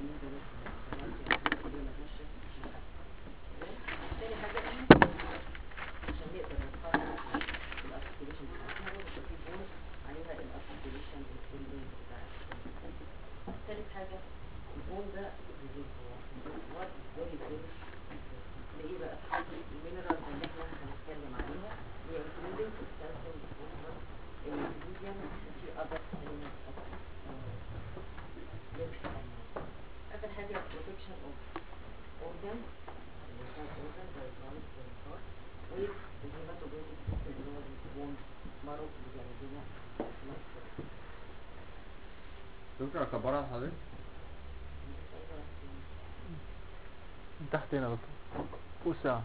بالنسبه للكالسيوم اللي ما فيهاش تاني حاجه ايه عشان نقدر نتحرك الارتكيوليشن بتاعتنا يبقى في بونز عليها الارتكيوليشن البيلدينج بتاعتنا تالت حاجه البون ده وات فيري فيري تلاقيه بقى في المينرالز اللي احنا هنتكلم عليها هي including الكالسيوم الفوسفور المغنيسيوم وفي other elements of living animals. آخر حاجة protection of organs اللي هو organ زي اللنج والهارت والهيماتوبيتيك سيستم اللي هو البون مارو اللي بيعمل لنا blood flow. دكتور اكبرها على حضرتك من تحت هنا يا دكتور فوق الساعة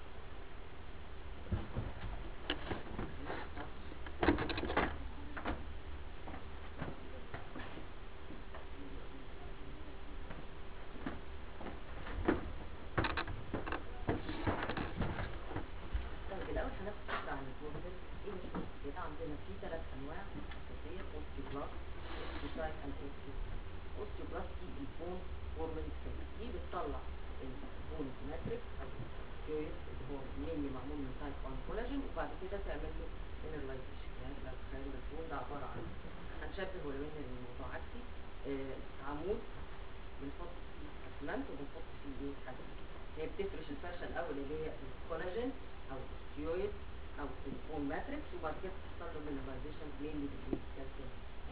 طيب الأول هناخد فكرة عن البروسيس ايه مش كده عندنا في ثلاث أنواع أساسية اوستيوبلاست اوستيوسايت اند اوستيوبلاست اوستيوبلاست دي البون فورمينج سيل دي بتطلع البون ماتريكس أو اوستيويد اللي هو مينلي معمول من تايب 1 كولاجين وبعد كده تعمل له مينرلايزيشن يعني احنا تخيل البون ده عبارة عن هنشبه ولو ان الموضوع عكسي آه، عمود بنحط فيه اسمنت وبنحط فيه ايه حديد هي بتفرش الفرشه الاول اللي هي الكولاجين او الاستيويد او البون ماتريكس وبعد كده تحصل له مينراليزيشن مينلي بالكالسيوم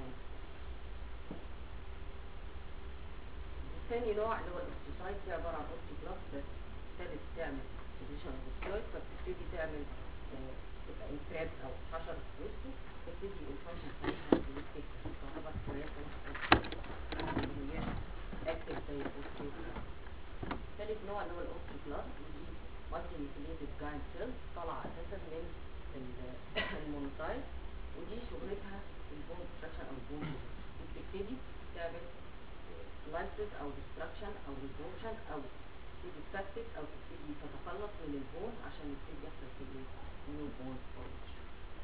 ثاني نوع اللي هو الاوستيوسايت دي عباره عن اوستيوبلاست بس ابتدت تعمل بوزيشن الاوستيويد فبتبتدي تعمل آه، تبقى انكراب او حشره في وسطه تبتدي الفانكشن بتاعتها تبتدي تعتبر كويسه ما هياش اكتف زي الاوستيوبلاست ثالث نوع اللي هو الاوستيوبلاست ودي مالتي نيوكليتد جاينت سيلز طالعه اساسا من ال- المونوسايت ودي شغلتها البون ديستراكشن او البون دي بتبتدي تعمل لايسيس او ديستراكشن او ريزورشن او تبتدي تفتت او تبتدي تتخلص من البون عشان يبتدي يحصل فيه نيو بون فورميشن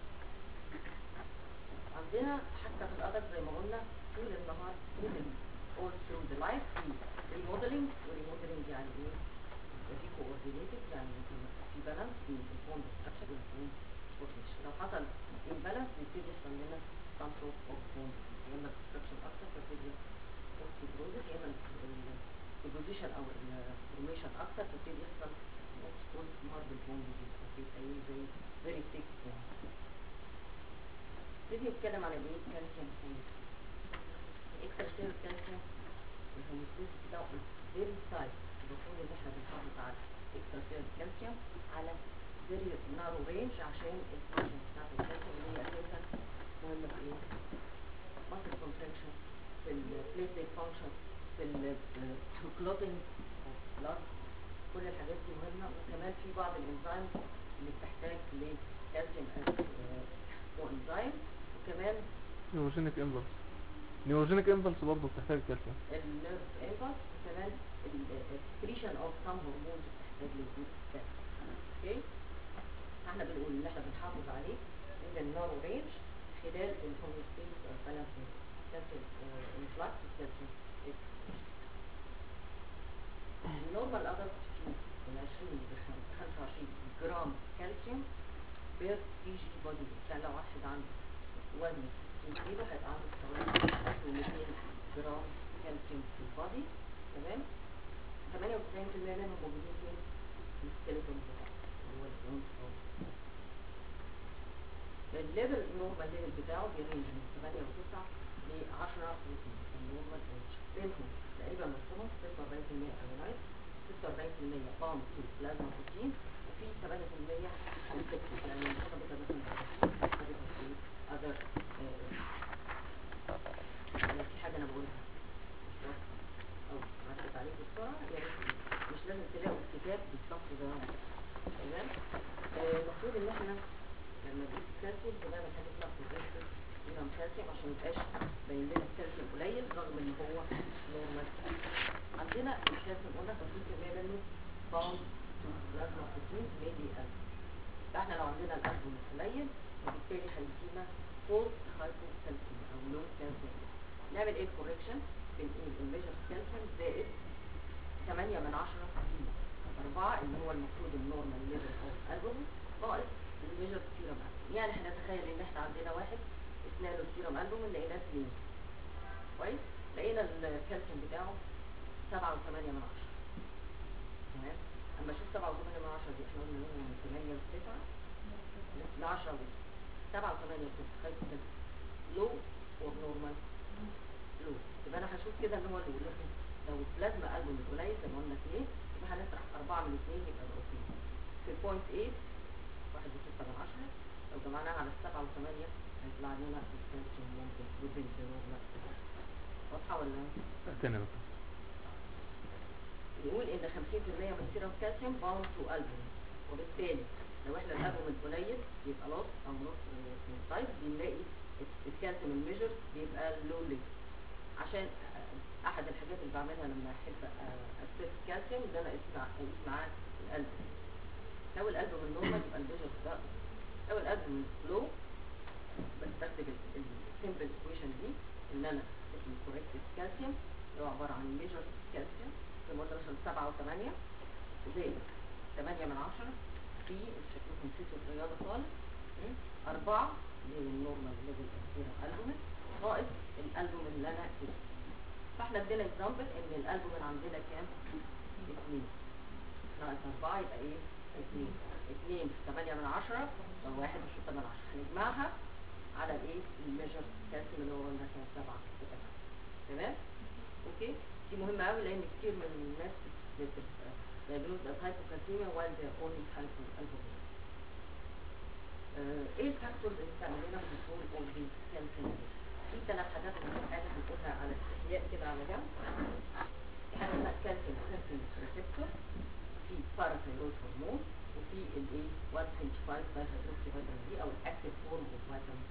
عندنا حتى في الادب زي ما قلنا طول النهار طول all through the life في remodeling وريموديلنج يعني ايه؟ يبقى في coordinated يعني يبقى في بالانس بين البون destruction والبون formation لو حصل imbalance بيبتدي يحصل لنا some sort of bone disease يا اما destruction اكتر فبتبتدي osteoporosis يا اما البوزيشن او الفورميشن اكتر فبتبتدي يحصل what's called marble bone disease فبتبقى ايه زي very thick bone نبتدي نتكلم عن الايه الكالسيوم اكسترا سيل كالسيوم الهوموسيس بتاعه فيري تايت المفروض ان احنا بنحافظ على اكسترا سيل كالسيوم على فيري نارو رينج عشان الفانكشن بتاعت الكالسيوم اللي هي اساسا مهمه في ايه؟ ماسل كونتراكشن في البليتليت فانكشن في الكلوتنج اوف بلاد كل الحاجات دي مهمه وكمان في بعض الانزيمز اللي بتحتاج لكالسيوم وانزيم وكمان نيوروجينيك امبلس نيوروجينيك امبلس برضه بتحتاج كالسيوم النيرف امبلس وكمان الاكسكريشن اوف سام هرمونز بتحتاج لوجود كالسيوم اوكي احنا بنقول ان احنا بنحافظ عليه ان النارو رينج خلال الهوموستيز بالانس كالسيوم انفلاكس والكالسيوم النورمال ادلت فيه من 20 ل 25 جرام كالسيوم بير كي جي بودي يعني لو واحد عنده وزن 60 كيلو هيبقى عنده حوالي 200 جرام كالسيوم في البادي تمام 98% منهم موجودين فين؟ في السكيلتون بتاعه اللي هو البون الليفل النورمال ليفل بتاعه بيرينج من 8 و9 ل 10 النورمال رينج بينهم تقريبا نصهم 46% ايونايز 46% باوند تو بلازما بروتين وفي 8% انفكتد يعني مرتبطه مثلا بالبروتين اذر لو في حاجه انا بقولها مش واضحه او عدت عليكم بسرعه يا ريت مش لازم تلاقوا الكتاب بالظبط زي ما هو تمام آه، المفروض ان احنا لما نجيب الكالسيوم بنعمل حاجه اسمها بروجكتيف منهم كالسيوم عشان ميبقاش باين لنا الكالسيوم قليل رغم ان هو نورمال عندنا الكالسيوم قلنا 50% منه باوند تو بلازما بروتين ميلي قلب فاحنا لو عندنا القلب قليل وبالتالي هيدينا فولس هايبو كالسيوم او لو كالسيوم نعمل ايه الكوريكشن بنقول الميجر كالسيوم زائد 8 من 10 في 4 اللي هو المفروض النورمال ليفل اوف البوم ناقص الميجر سيرم البوم يعني احنا نتخيل ان احنا عندنا واحد اسمه له سيرم البوم لقيناه 2 كويس لقينا الكالسيوم بتاعه 7 و8 من 10 تمام اما اشوف 7 و8 من 10 دي احنا قلنا منهم 8 و9 ل 10 و 7 و8 و9 خلي بالك لو ونورمال لو يبقى انا هشوف كده ان هو لو لكن لو البلازما البوم قليل زي ما قلنا 2 يبقى هنطرح 4 من 2 يبقى بقوا 2 في البوينت 8 1 و6 من 10 لو جمعناها على 7 و8 هيطلع لنا الكالسيوم ممكن within the normal واضحه ولا تاني يا دكتور نقول ان 50% من سيرم كالسيوم باوند تو البوم وبالتالي لو احنا الالبوم قليل يبقى لوس او نص من سايز بنلاقي الكالسيوم الميجر بيبقى لو ليفل عشان آه، احد الحاجات اللي بعملها لما احب اسس الكالسيوم ده انا اقيس مع- اقيس معاه الالبوم لو الالبوم النورمال يبقى الميجر ده لو الالبوم لو بستخدم السمبل ايكويشن دي ان انا اسمه كوريكتد كالسيوم اللي هو عباره عن ميجر كالسيوم زي ما قلنا مثلا 7 و8 زائد 8 من 10 في شكلكم نسيتوا الرياضه خالص 4 اللي هي النورمال ليفل اوف البومين ناقص الالبوم اللي انا قسته فاحنا ادينا اكزامبل ان الالبوم اللي عندنا كام؟ 2 ناقص 4 يبقى ايه؟ 2 2 في 8 من 10 يبقى 1 و 6 من 10 هنجمعها على الايه؟ الميجر كالسيوم اللي هو قلنا كان 7 تمام؟ اوكي؟ دي مهمة قوي لان كتير من الناس بتبقى diagnosed as hypocalcemia while they're only hypoalbuminemia. آه، ايه الفاكتورز اللي بتعمل لنا كنترول اوف ذا كالسيوم في ثلاث حاجات مهمة حاجة بنقولها على استحياء كده على جنب في حاجة اسمها كالسيوم سنسنج ريسبتور في باراثيرويد هرمون وفي الايه 125 دايهيدروكسي فيتامين دي او الاكتيف فورم اوف فيتامين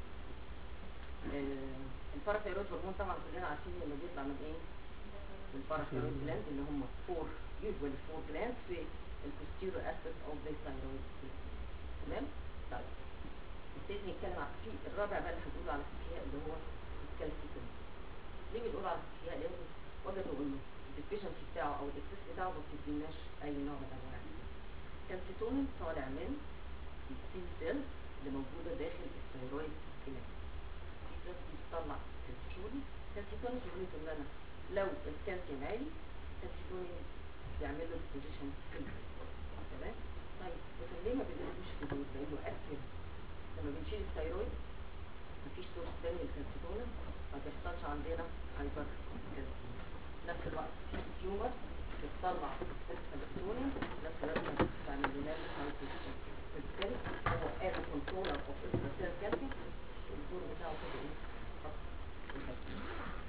الباراثيرويد هرمون طبعا كلنا عارفين انه بيطلع من ايه؟ من الباراثيرويد جلاند اللي هم فور usually four glands في البوستيريور aspect of the thyroid gland. تمام؟ طيب نبتدي نتكلم عن في الرابع بقى اللي هنقوله على الاستحياء اللي هو الكالسيتون ليه بنقول على الاستحياء؟ لان وجدوا انه الديفيشنسي بتاعه او الاكسس بتاعه ما بتديناش اي نوع من انواع الكالسيتون طالع من السي سيل اللي موجوده داخل الثيرويد جلاند السي سيل بتطلع كالسيتون كالسيتون شغلته ان انا لو الكالسيوم عالي الكالسيتون يعمل له ديبوزيشن في الجسم تمام طيب لكن ليه ما بنقولوش في دول لانه اكتف لما بنشيل الثيرويد مفيش سورس تاني للكالسيتون ما بيحصلش عندنا هايبر كالسيوم في نفس الوقت في تيومر بتطلع الكالسيتون في نفس الوقت ما بتعمل لنا هايبر وبالتالي هو as a controller of extracellular calcium الدور بتاعه كده ايه؟ خط الكالسيوم.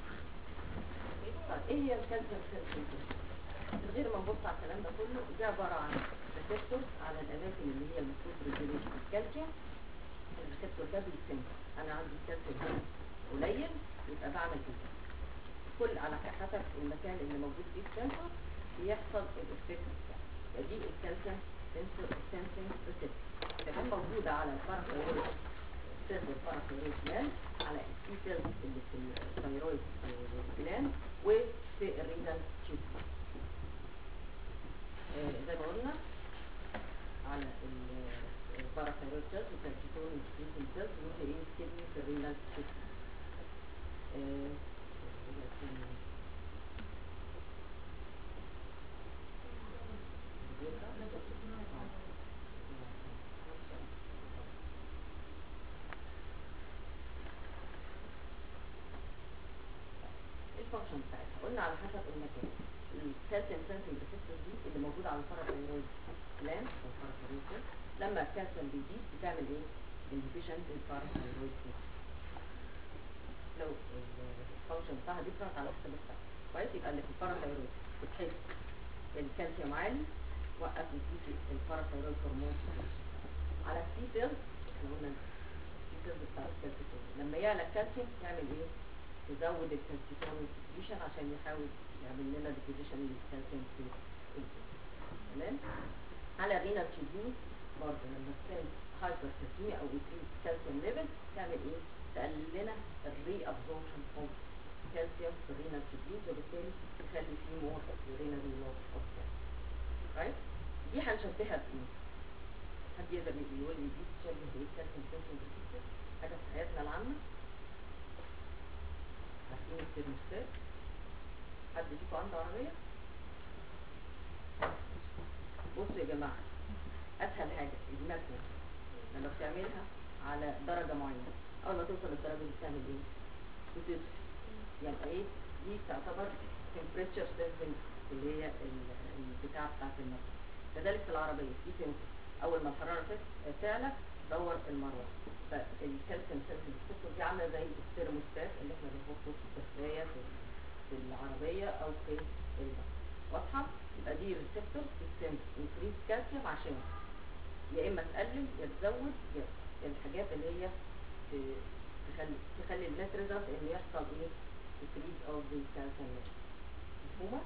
طيب ايه هي الكالسيوم سنسيتيف؟ من غير ما نبص على الكلام ده كله دي عباره عن ريسبتورز على الاماكن اللي هي المفروض ريجوليت الكالسيوم الريسبتور ده بيسم انا عندي الكالسيوم هنا قليل يبقى بعمل كده كل على حسب المكان اللي موجود فيه السنسور بيحصل الافكت بتاعه فدي الكالسيوم سنسور سنسنج ريسبتور تكون موجوده على الباراثيرويد سيلز الباراثيرويد جلاند على السي سيلز اللي في الثيرويد جلاند وفي الرينال تيوب آه، زي ما قلنا على الباراثيرويد سيلز والكالسيتون سكريتين سيلز وفي ايه كدني في الرينال تيوب آه، الفانكشن بتاعتها قلنا على حسب المكان الكالسيوم سنسنج ريسبتور دي اللي موجوده على الباراثيرويد جلاند او الباراثيرويد سيل لما الكالسيوم بيزيد بتعمل ايه؟ انهبيشن للباراثيرويد سيل لو الفانكشن بتاعها ديفرنت على حسب السبب كويس يبقى اللي في الباراثيرويد بتحس الكالسيوم عالي وقف يديكي الباراثيرويد هرمون على السي سيلز احنا قلنا السي سيلز بتاع الكالسيوم لما يعلى الكالسيوم يعمل ايه؟ يزود الكالسيتون سكريشن عشان يحاول يعمل لنا ديبوزيشن للكالسيوم في الجسم تمام على الرينال تيوبين برضه لما تكون هايبر كالسيميا او انكريز كالسيوم ليفل تعمل ايه؟ تقلل لنا الري ابزوربشن اوف كالسيوم في الرينال تيوبيولز وبالتالي يخلي فيه مور يورينال لوس اوف كالسيوم رايت دي هنشبهها بايه؟ حد يقدر يقول لي دي تشبه بايه الكالسيوم سنسنج ريسبتور حاجه في حياتنا العامه عارفين الترموستات حد فيكم عنده عربيه؟ بصوا يا جماعه اسهل حاجه المكنه لما بتعملها على درجه معينه اول ما توصل للدرجه دي بتعمل ايه؟ بتطفي يعني ايه؟ دي تعتبر temperature sensing اللي هي ال- البتاع بتاعت المكنه كذلك في العربيه في سنسور اول ما الحراره تت- تعلى دور المروحه فالكالسيوم سنسنج ريسبتور دي عامله زي الترموستات اللي احنا بنحطه في التسويه في في العربيه او في البحر واضحه يبقى دي ريسبتور بتسند انكريز كالسيوم عشان يا اما تقلل يا تزود يا الحاجات اللي هي ت- تخلي تخلي النت ريزلت ان يحصل ايه increase of the calcium level مفهومه؟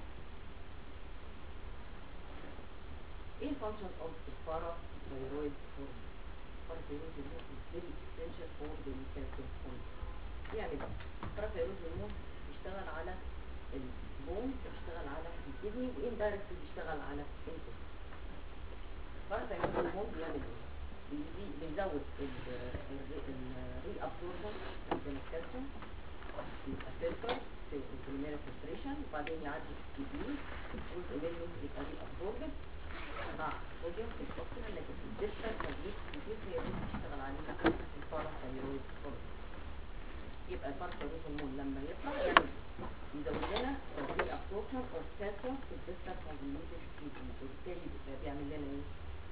ايه الفانكشن اوف الباراثايرويد هرمون؟ الباراثايرويد هرمون is very essential for the calcium hormone يعني بقى الباراثايرويد هرمون بيشتغل على البون بيشتغل على الكدني واندايركت بيشتغل على الانتستين الباراثايرويد هرمون بيعمل ايه؟ بيزي- بيزود الري ابزوربشن من الكالسيوم يبقى فلتر في البوليمير فلتريشن وبعدين يعدي في الكدني جزء منه يبقى ري ابزوربد مع صوديوم في الاوكسجين لكن في الديستال تدريب كتير هي دي بتشتغل عليها الباراثايرويد هرمون يبقى الباراثايرويد هرمون لما يطلع يعمل يزود لنا الري ابزوربشن اوف كالسيوم في الديستال كونجنيتد كدني وبالتالي بيبقى بيعمل لنا ايه؟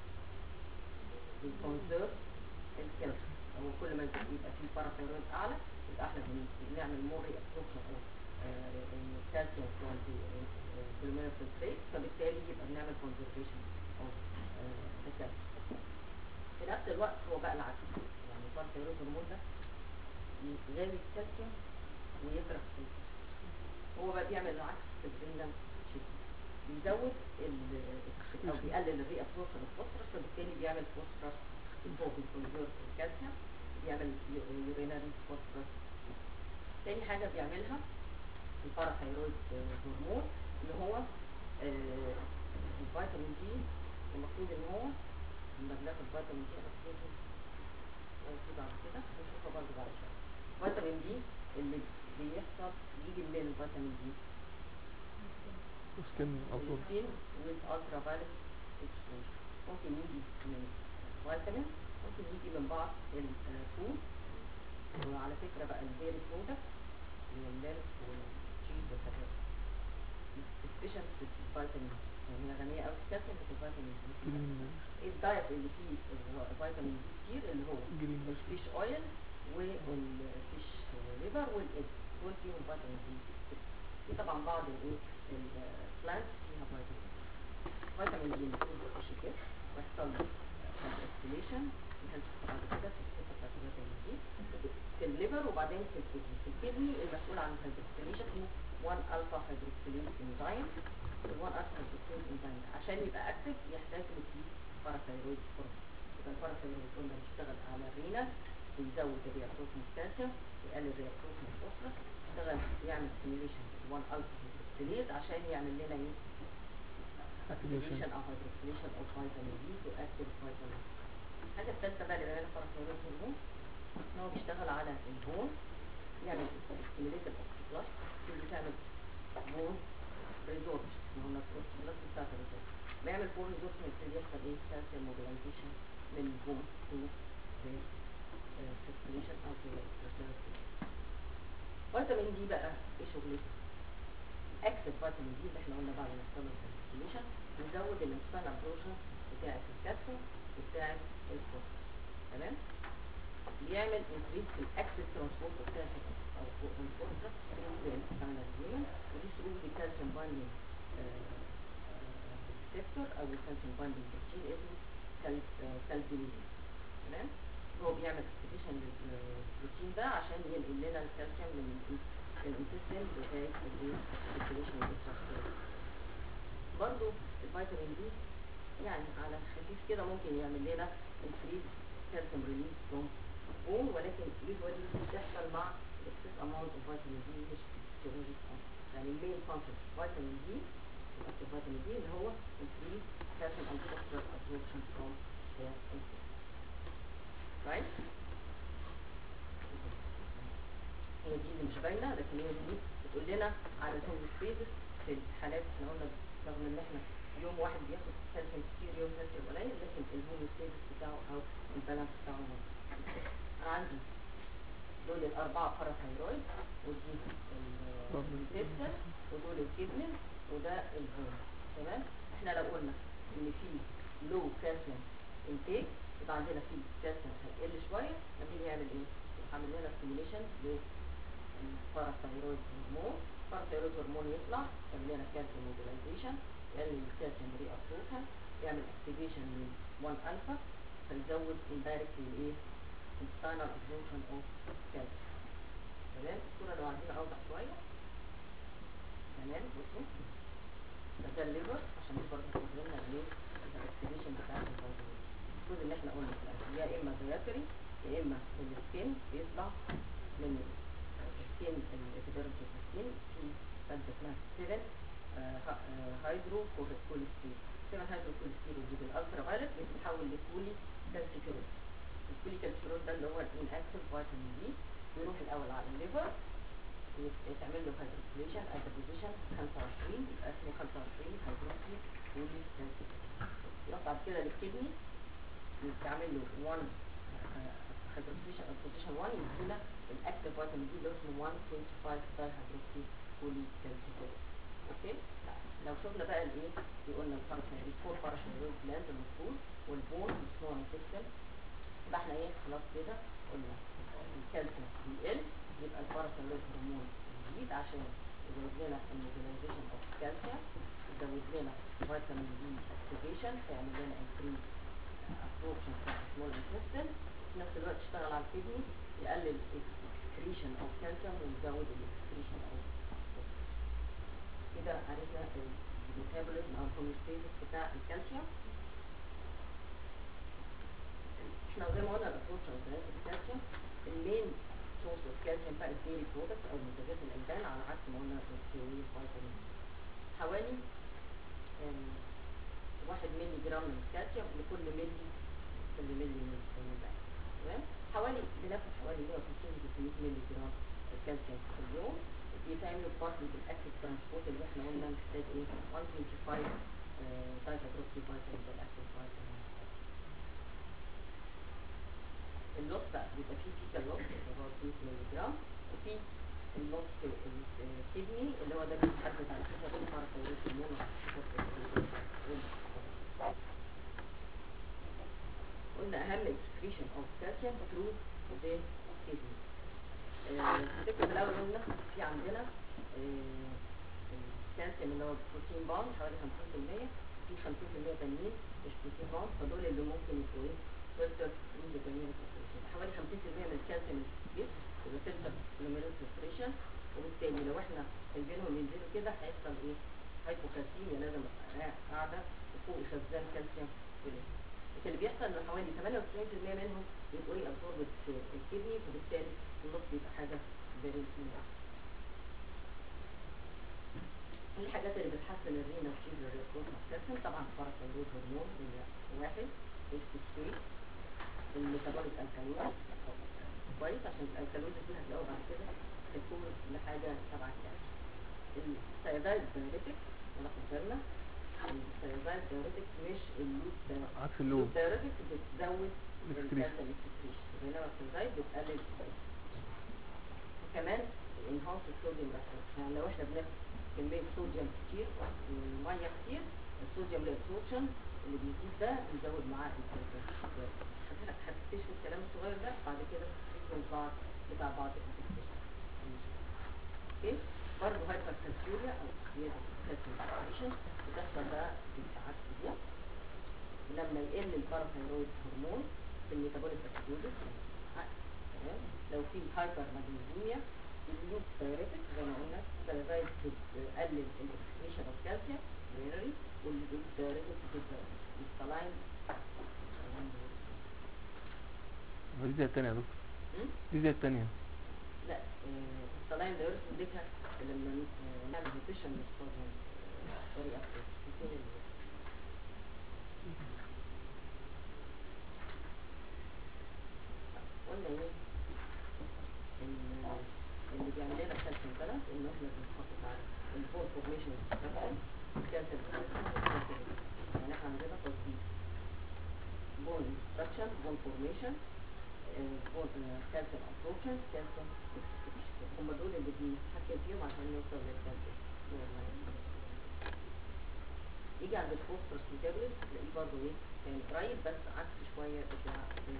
بيكونزيرف الكالسيوم هو كل ما يبقى فيه باراثايرويد اعلى يبقى احنا بن- بنعمل مور ري ابزوربشن اوف الكالسيوم فروم البوليمير فلتريت فبالتالي يبقى بنعمل كونزرفيشن اوف الكالسيوم في نفس الوقت هو بقى العكس يعني الباراثايرويد هرمون ده يغذي الكالسيوم ويكره الكالسيوم هو بقى بيعمل العكس في الرينال تشيزم بيزود ال- او بيقلل الري ابسوربشن الفوسفورس فبالتالي بيعمل فوسفورس هو بيكونزيرف الكالسيوم بيعمل يوريناري فوسفورس تاني حاجه بيعملها الباراثايرويد هرمون اللي هو آه، الفيتامين دي المفروض ان هو لما بناخد فيتامين دي انا بجيبه موجود على كده هنشوفها برضه بعد شويه فيتامين دي اللي بيحصل يجي منين الفيتامين دي سكن ابزورب السكين with ultraviolet exposure ممكن يجي من فيتامين ممكن يجي من بعض الفود وعلى فكرة بقى الديري برودكت اللي هو الميلك والتشيز والحاجات سبيشال في الفيتامين يعني هي غنية أوي في الكالسيوم بس الفيتامين دي جرين الدايت اللي فيه الفيتامين دي كتير اللي هو جرين الفيش اويل والفيش ليفر والايج دول فيهم فيتامين دي في طبعا بعض الايه البلانتس فيها فيتامين فيتامين دي المفروض يخش كده ويحصل له هايدروكسيليشن بعد كده في الحته بتاعت الفيتامين دي في الليفر وبعدين في الكدني في الكدني المسؤول عن الهيدروكسيليشن اسمه 1 الفا هيدروكسيليز انزيم ال 1 الفا هيدروكسيليز انزيم عشان يبقى اكتف يحتاج له فيه باراثايرويد هرمون يبقى الباراثايرويد قلنا بيشتغل على الرينال بيزود الريابروتين الكالسيوم يقلل الريابروتين الفوسفورس يشتغل يعمل ستيميوليشن 1 الفا هيدروكسيليز عشان يعمل لنا ايه اكتيفيشن activation او hydroxylation of vitamin D to active vitamin D. الحاجة الثالثة بقى اللي بيعملها باراثايرويد هرمون ان هو بيشتغل على البون يعمل stimulate الاوكسيبلاست اللي بتعمل بون ريزوربشن ما هو الاوكسيبلاست بتاعت الريزوربشن بيعمل بون ريزوربشن يبتدي يحصل ايه كالسيوم موبيلايزيشن من البون تو circulation او to فيتامين دي بقى ايه شغلته؟ اكتف فيتامين دي اللي احنا قلنا بعد ما يحصل له circulation بيزود الانسان ابروشن بتاعة الكالسيوم وبتاعة الفوسفورس تمام بيعمل انكريز في الاكتف ترانسبورت بتاع او الفوسفورس ثرو ذا انتستينال هيومن ودي ثرو ذا كالسيوم بايندينج ريسبتور او الكالسيوم بايندينج بروتين اسمه كالفينيزين تمام هو بيعمل اكتيفيشن للبروتين ده عشان ينقل لنا الكالسيوم من الانتستين لغايه السيركيليشن والترانسبورت برضو الفيتامين دي يعني على خفيف كده ممكن يعمل لنا increase calcium release from bone ولكن usually بتحصل مع excess amount of vitamin D مش oxygen response يعني المين فانكشن فيتامين دي الاكتف فيتامين دي اللي هو increase calcium and phosphorus absorption from the intestine right هي دي اللي مش باينه لكن هي دي بتقول لنا على الهوموستيزس في الحالات احنا قلنا رغم ان احنا يوم واحد بياخد كالسيوم كتير يوم كالسيوم قليل لكن الهوموستيزس بتاعه او البالانس بتاعه مظبوط. انا عندي دول الاربعه باراثايرويد ودي الانتستين ودول الكدنس وده البون تمام احنا لو قلنا ان في لو كالسيوم انتيك يبقى عندنا في كالسيوم هيقل شويه لما يجي يعمل ايه؟ يروح عامل لنا ستيميوليشن للباراثايرويد هرمون الباراثايرويد هرمون يطلع يعمل لنا كالسيوم موبيلايزيشن يقلل الكالسيوم ري ابسوربشن يعمل اكتيفيشن لل 1 الفا فيزود اندايركتلي الايه؟ intestinal absorption of calcium تمام الصورة لو عايزين اوضح شوية تمام بصوا ده ده الليفر عشان دي برضه توري لنا الايه الاكتيفيشن بتاع الفيتامين المفروض ان احنا قلنا في الاكل يا اما دايتري يا اما السكين بيطلع من السكين الابيدرمس اوف السكين في مادة اسمها 7 هيدرو كوليسترول 7 هيدرو كوليسترول دي بالالترا فايلت بتتحول لكولي كالسيفيرول الكولي كالسيفيرول ده اللي هو الاناكتيف فيتامين دي بيروح الاول على الليفر يتعمل له هيدروكسيليشن ات بوزيشن 25 يبقى اسمه 25 هيدروكسي كولي كالسيفيرول يروح بعد كده للكدني يتعمل له 1 هيدروكسيليشن ات بوزيشن 1 يدينا الاكتيف فيتامين دي اللي هو اسمه 125 داي هيدروكسي كولي كالسيفيرول اوكي لو شفنا بقى الايه قلنا الباراثايرويد فور باراثايرويد جلاند المفروض والبون والسمول انتستين يبقى احنا ايه خلاص كده قلنا الكالسيوم بيقل يبقى الباراثايرويد هرمون يزيد عشان يزود لنا الموبيلايزيشن اوف كالسيوم يزود لنا فيتامين دي اكتيفيشن فيعمل لنا انكريز ابسوربشن في السمول انتستين في نفس الوقت يشتغل على الكدني يقلل الاكسكريشن اوف كالسيوم ويزود الاكسكريشن اوف كده عرفنا الميتابوليزم او الهوميوستاسيس بتاع الكالسيوم احنا زي ما قلنا الابسوربشن اوف الكالسيوم المين سورس اوف كالسيوم بقى الديري برودكت او منتجات الالبان على عكس ما قلنا الكيوي فيتامين حوالي آه، واحد ملي جرام من الكالسيوم لكل ملي كل ملي من الالبان تمام حوالي بناخد حوالي 150 ل 300 ملي جرام الكالسيوم في اليوم بيتعملوا بارتي بالاكتيف ترانسبورت اللي احنا قلنا محتاج ايه 125 دايتا بروكسي فيتامين ده الاكتيف فيتامين اللوس بقى بيبقى فيه فيتا لوس اللي هو 2 مللي جرام وفي اللوس في الكدني اللي هو ده بيتحدد على حسب الباراثايرويد هرمون قلنا اهم اكسكريشن اوف كالسيوم ثرو ذا كدني الفكرة في الأول قلنا في عندنا آه، الكالسيوم اللي هو بروتين باوند حوالي 50% في 50% تانيين مش بروتين باوند فدول اللي ممكن يبقوا ايه فلتر من الجميع حوالي 50% من الكالسيوم اللي في الجسم يبقى فلتر جلوميرول فلتريشن وبالتالي لو احنا سايبينهم ينزلوا كده هيحصل ايه؟ هايبوكالسيميا لازم ابقى قاعدة وفوق خزان كالسيوم في الجسم لكن اللي بيحصل ان حوالي 98% منهم بيبقوا ايه ابزوربت في الكدني فبالتالي النص بيبقى حاجة فيري سمول ايه الحاجات اللي بتحسن الرينا وتشيل الريسبونس كالسيوم طبعا الباراثايرويد هرمون اللي واحد الستريت الميتابوليك الكالوز كويس عشان الالكالوز دي هتلاقوها بعد كده هتكون لحاجة تبع الكالسيوم الثيازايد دايريتك ناخد بالنا الثيازايد دايريتك مش اللوب دايريتك عكس اللوب الدايريتك بتزود الاكسكريشن. الكالسيوم اكسكريشن بينما الثيازايد بتقلل الكالسيوم وكمان انهانس الصوديوم ريسبتور يعني لو احنا بناخد كمية صوديوم كتير ومية كتير الصوديوم ريابسوربشن اللي بيزيد ده بيزود معاه الكالسيوم هت- هتكتشفوا الكلام الصغير ده بعد كده من بعض بتاع بعض الانفكتيشن اوكي برضه هايبر كالسيوريا او زيادة الكالسيوم اكسكريشن بتحصل بقى في ساعات كتير لما يقل الباراثايرويد هرمون في الميتابوليك اكتيفيتي تمام لو في هايبر ماجنيزيميا اللوب دايريتك زي ما قلنا الثيازايد بتقلل الاكسكريشن اوف كالسيوم رينري واللوب دايريتك بتبقى السلاين دي زي التانية يا دكتور دي زي التانية لا آه، السلاين دايريتك اديتها لما ن- آه، نعمل نيوتريشن للصوديوم طريقة كتير قلنا ايه ان اللي بيعمل لنا كالسيوم بالانس ان احنا بنحافظ على البون فورميشن ستراكشر كالسيوم يعني احنا عندنا تظبيط بون ستراكشر بون فورميشن بون كالسيوم ابسوربشن كالسيوم اكسكريشن هم دول اللي بنتحكم فيهم عشان نوصل للكالسيوم يجي عند الفوسفورس ميتابوليزم تلاقيه برضه ايه يعني قريب بس عكس شويه بتاع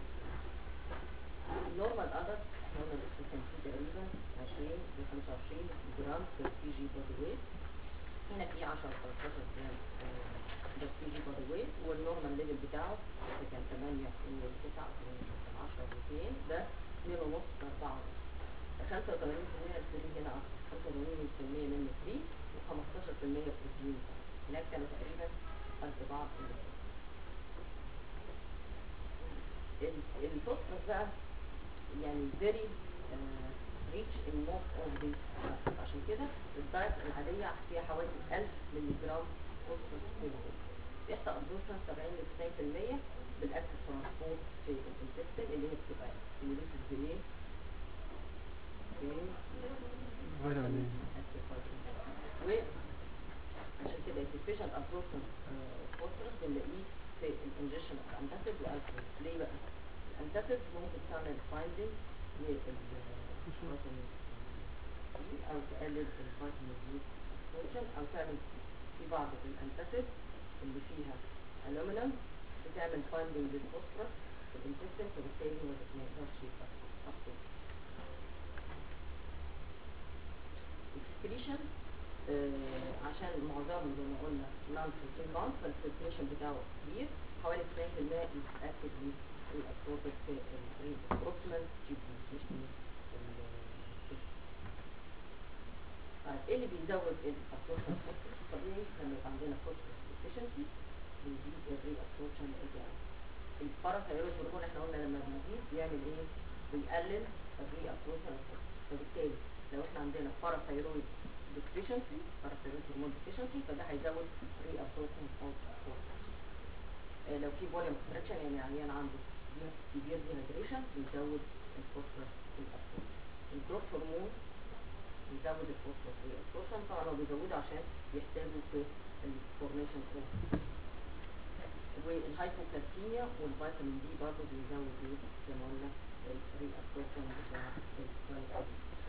النورمال ادلت احنا قلنا لسه كان فيه تقريبا 20 ل 25 جرام بير كي جي بودي ويت هنا في 10 13 جرام بير كي جي بودي ويت والنورمال ليفل بتاعه اللي كان 8 و9 كان 10 و2 ده 2 ونص ل 4 ونص 85% الفري هنا اكتر 85% منه فري و15% بروتين هناك كانوا تقريبا قد بعض في الاثنين. ال- الفوسفورس بقى يعني very uh, rich in most of these acids. عشان كده الدايت العادية فيها حوالي 1000 مللي جرام فوسفورس في اليوم بيحصل absorption 70 ل 90% بالاكتف ترانسبورت في الانتستين اللي هي بتبقى stimulated بايه؟ فيتامين وعشان كده السبيشال absorption فوسفورس بنلاقيه في الانجكشن اوف انتاسيد والكول ليه بقى؟ الانتاسيد ممكن تعمل بايندينج للفيتامين سي او تقلل الفيتامين دي absorption او تعمل في بعض الانتاسيد اللي فيها الومنيوم بتعمل بايندينج للفوسفورس في الانتستين فبالتالي ما ما يقدرش يبقى absorb. اكسكريشن عشان معظمه زي ما قلنا نون بروتين بانك فالفلتريشن بتاعه كبير حوالي 90% يتاكد من الابسوربت في البروكسيمال تيوبولز مش في ال- طيب ايه اللي بيزود الابسوربشن طبيعي لما يبقى عندنا فوسفورس ديفيشنسي بيزيد الري ابسوربشن بتاعه الباراثايرويد هرمون احنا قلنا لما بيزيد بيعمل ايه؟ بيقلل الري ابسوربشن فبالتالي لو احنا عندنا باراثايرويد deficiency باراثايرويد هرمون deficiency فده هيزود ري ابسوربشن اوف فوسفورس لو في فوليوم كونتراكشن يعني عيان عنده سيفير ديهايدريشن بيزود الفوسفورس في الابسوربشن الجروث هرمون بيزود الفوسفورس في الابسوربشن طبعا هو بيزوده عشان يحتاجوا في الفورميشن اوف والهايبوكالسيميا والفيتامين دي برضه بيزود ايه زي ما قلنا الري ابسوربشن بتاع الفيتامين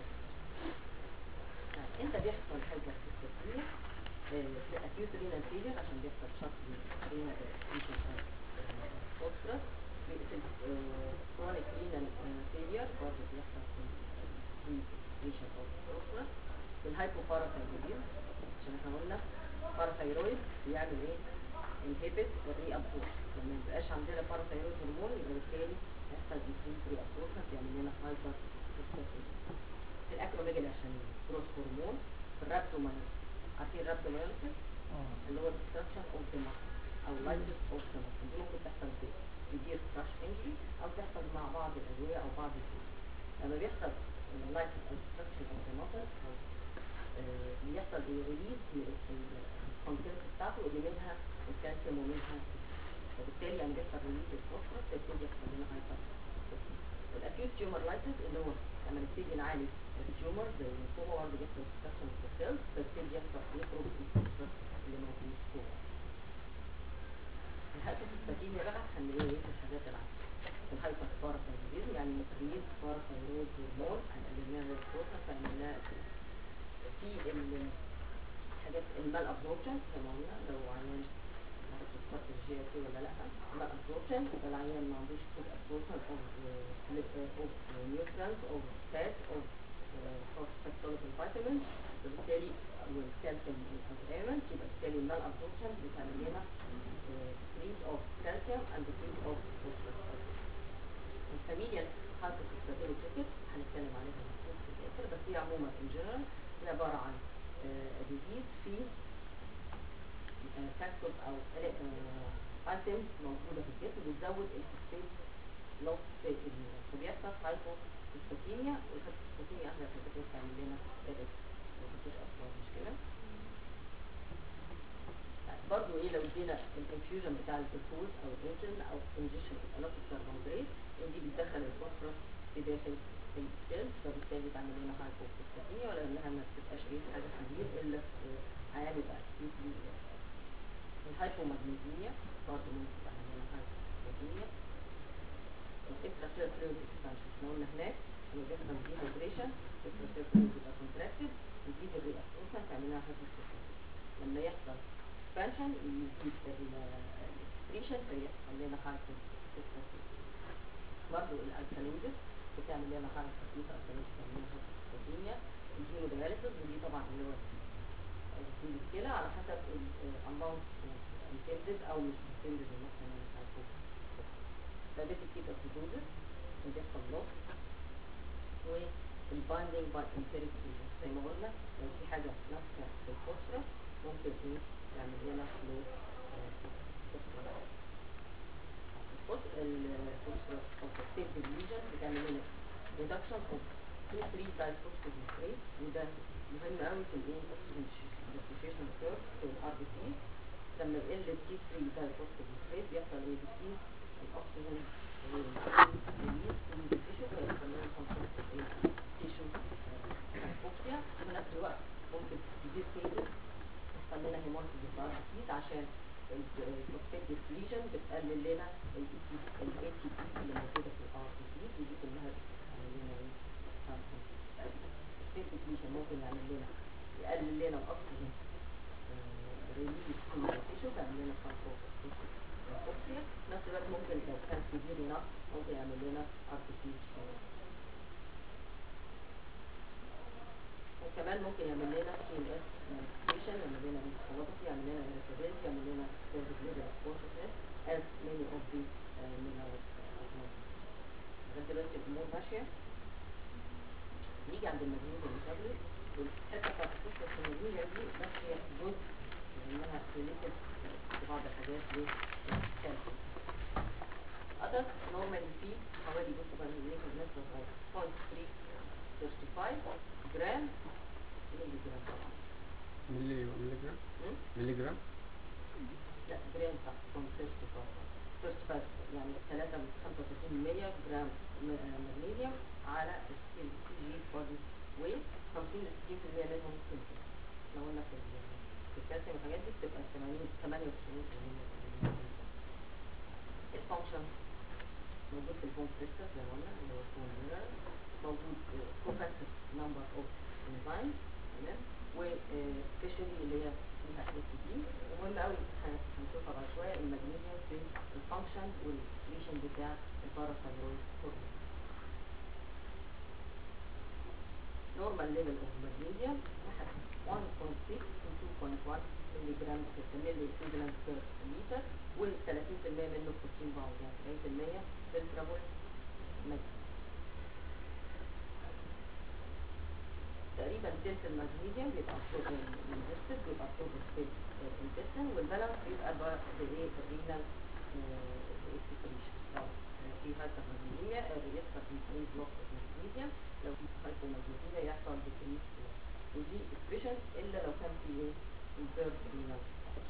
امتى بيحصل هايبوكالسيميا في acute renal failure عشان بيحصل شخص renal excretion of phosphorus في chronic renal failure برضه بيحصل في excretion of phosphorus في الهايبوباراثايرويديزم عشان احنا قلنا باراثايرويد بيعمل ايه؟ inhibit الري absorption لما ميبقاش عندنا باراثايرويد هرمون يبقى بالتالي يحصل increase ري absorption بيعمل لنا هايبر في الاكروميجالي عشان جروث هرمون في الرابدومايوس عارفين الرابدومايوسيس اللي هو destruction of the muscle او lysis of the muscle دي ممكن تحصل في severe crush injury او تحصل مع بعض الادويه او بعض الدول لما بيحصل lysis او destruction of the muscle او آه، بيحصل ايه ريليز الكونتنت بتاعته اللي منها الكالسيوم ومنها فبالتالي يعني بيحصل ريليز الفوسفورس فبالتالي يحصل لنا هايبر والاكيوت تيومر لايسيس اللي هو لما نبتدي نعالج التيومر زي الليمفوما برضه بيحصل destruction of the cells فبالتالي يحصل يخرج الفوسفورس اللي موجود جوه الهايبوفوسفاتيميا بقى هنلاقيه ايه في الحاجات العكس الهايبر باراثايرويدزم يعني انكريز باراثايرويد هرمون هنقللناها الفوسفورس فعملناها في ال- حاجات المال ابزوربشن زي ما قلنا لو عيان معرفش الفرق الجي تي ولا لا مال ابزوربشن يبقى العيان ما عندوش فود ابزوربشن اوف اوف نيوترينز اوف فات اوف فوسفات soluble vitamins وبالتالي والكالسيوم والانتيامنت يبقى بالتالي المال ابزوربشن بتعمل لنا decrease of calcium and decrease of phosphorus الفاميليا هايبوكستابيليتي تيكت هنتكلم عليها المفروض في الاخر بس هي عموما ان جنرال هي عباره عن ديزيز في فاكتورز او ايتمز موجوده في الجسم بتزود الفوسفات لوس في ال- فبيحصل هايبوكستاتيميا والهايبوكستاتيميا احنا في الجسم بتعمل لنا headache. مفيش اصلا مشكله برضو ايه لو ادينا الانفيوجن بتاع الجلوكوز او الانسولين او انجكشن الالوكس كربونهيدرات دي بتدخل الفوسفورس في داخل السيل فبالتالي تعمل لنا هايبوفوسفاتيميا ولا انها ما بتبقاش ايه حاجه كبير الا في عيان يبقى acutely الهايبومagnesemia برضه ممكن تعمل لنا هايبوفوسفاتيميا الاكسترا سيل فلويد اكسبانشن احنا قلنا هناك لما بيحصل ديهايدريشن الاكسترا سيل فلويد بيبقى كونتراكتد يزيد الرياكتنس تعمل لنا هايبوفوسفاتيميا لما يحصل expansion يزيد الاكسبريشن فيحصل لنا هايبوفوسفاتيميا برضه الالكالوزس بتعمل لنا حركه خفيفه الكالوزس بتعمل لنا هايبوفوسفاتيميا الهيمودياليسيس ودي طبعا اللي هو غسيل الكلى على حسب الاماونت intended او مش intended ان احنا نعمل هايبوفوسفاتيميا diabetic ketoacidosis بيحصل لوس والبايندينج باي انتريك ايجنت زي ما قلنا لو في حاجه ماسكه في الفوسفورس ممكن ايه تعمل لنا لو فوسفورس الفوسفورس او فوسفيت ديليجن بتعمل لنا ريدكشن اوف 2 3 دايفوسفوريليت وده مهم قوي في الايه اوكسجين ديسوسيشن كيرف في الار بي سي لما يقل التي 3 دايفوسفوريليت بيحصل ايه ديكريز الاكسجين ريليز في التيشو فيحصل لنا كونسبت ايه تيشو هايبوكسيا وفي نفس الوقت ممكن تزيد فيزز يحصل لنا هيموليسيس في الار بي سي عشان الفوسفات ديفليشن بتقلل لنا الاي تي الاي تي بي اللي موجوده في الار بي سي ودي كلها بتعمل لنا ايه الفوسفات ديفليشن ممكن يعمل لنا يقلل لنا الاكسجين ريليز في التيشو تعمل لنا هايبوكسيا في نفس الوقت ممكن لو كان سيفير انف ممكن يعمل لنا ار بي سي وكمان ممكن يعمل لنا سي ام اس مانيفستيشن يعمل لنا انسفالوباثي يعمل لنا irritability يعمل لنا excessive liver consciousness as many of these uh, minerals لغايه دلوقتي الامور ماشيه نيجي عند المغنيسيوم ميتابوليك والحته بتاعت الفوسفورس المغنيسيوم دي بس هي جزء لانها ريليتد في بعض الحاجات للكالسيوم others normally في حوالي بصوا بقى المغنيسيوم نسبه صغيره 0.335 جرام ملي جرام طبعا ملي ملي جرام م? ملي جرام لا جرام صح from 35 35 يعني 3 من 35 100 جرام م- آه، مغنيسيوم على السي جي بودي ويت 50 ل 60% منهم سيمبل احنا قلنا في ال- في الكالسيوم والحاجات دي بتبقى 80 98% الفانكشن موجود في البون كريستال زي ما قلنا اللي هو البون ميرال موجود كوفاكتور نمبر اوف انزيمز تمام وسبيشالي اللي هي فيها اي تي بي ومهم قوي هن- هنشوفها بعد شويه المغنيسيوم في الفانكشن والاكسكريشن بتاع الباراثايرويد هرمون normal level of magnesium 1.6 to 2.1 ملي جرام per ملي equivalent per liter و 30% منه بروتين باوند يعني 70% filtrable magnesium تقريبا تلت المغنيسيوم بيبقى انجستد بيبقى absorbed في الانتستين والبالانس بيبقى بقى بايه الرينال اكسكريشن لو في هايبر مغنيسيميا يحصل انكريز لوس اوف مغنيسيوم لو في هايبر مغنيسيميا يحصل ديكريز ودي اكسبريشن الا لو كان في ايه impaired renal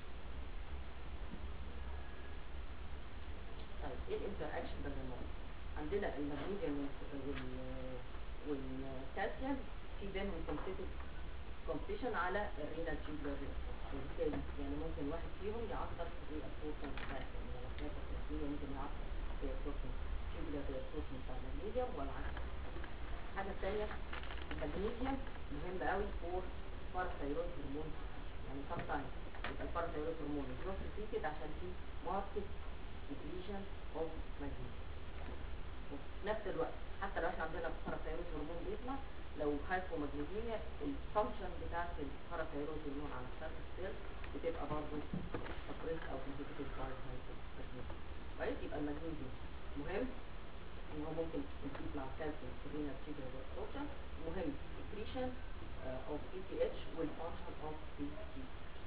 طيب ايه الانتراكشن ده زي ما قلنا عندنا المغنيسيوم وال- والكالسيوم في بينهم كومبيتيتيف كومبيتيشن على الرينال تيوبولار وبالتالي يعني ممكن واحد فيهم يعطل الريابسوربشن بتاع يعني لو كانت التسمية ممكن يعطل الريابسوربشن تيوبولار ريابسوربشن بتاع المغنيسيوم والعكس الحاجة التانية المغنيسيوم مهم قوي فور باراثايرويد هرمون يعني sometimes يبقى الباراثايرويد هرمون is not secreted عشان في market secretion of magnesium وفي نفس الوقت حتى لو احنا عندنا باراثايرويد هرمون بيطلع لو هايبوماجنيزيميا الفانكشن بتاعت الباراثايرويد هرمون على السيرفس سيل بتبقى برضه سبريس او انهبيتد باي هايبوماجنيزيم كويس يبقى المغنيسيوم مهم ان هو ممكن يزيد مع الكالسيوم في الرينال تيوبولار ابسوربشن مهم secretion uh, of ETH والفانكشن of PTH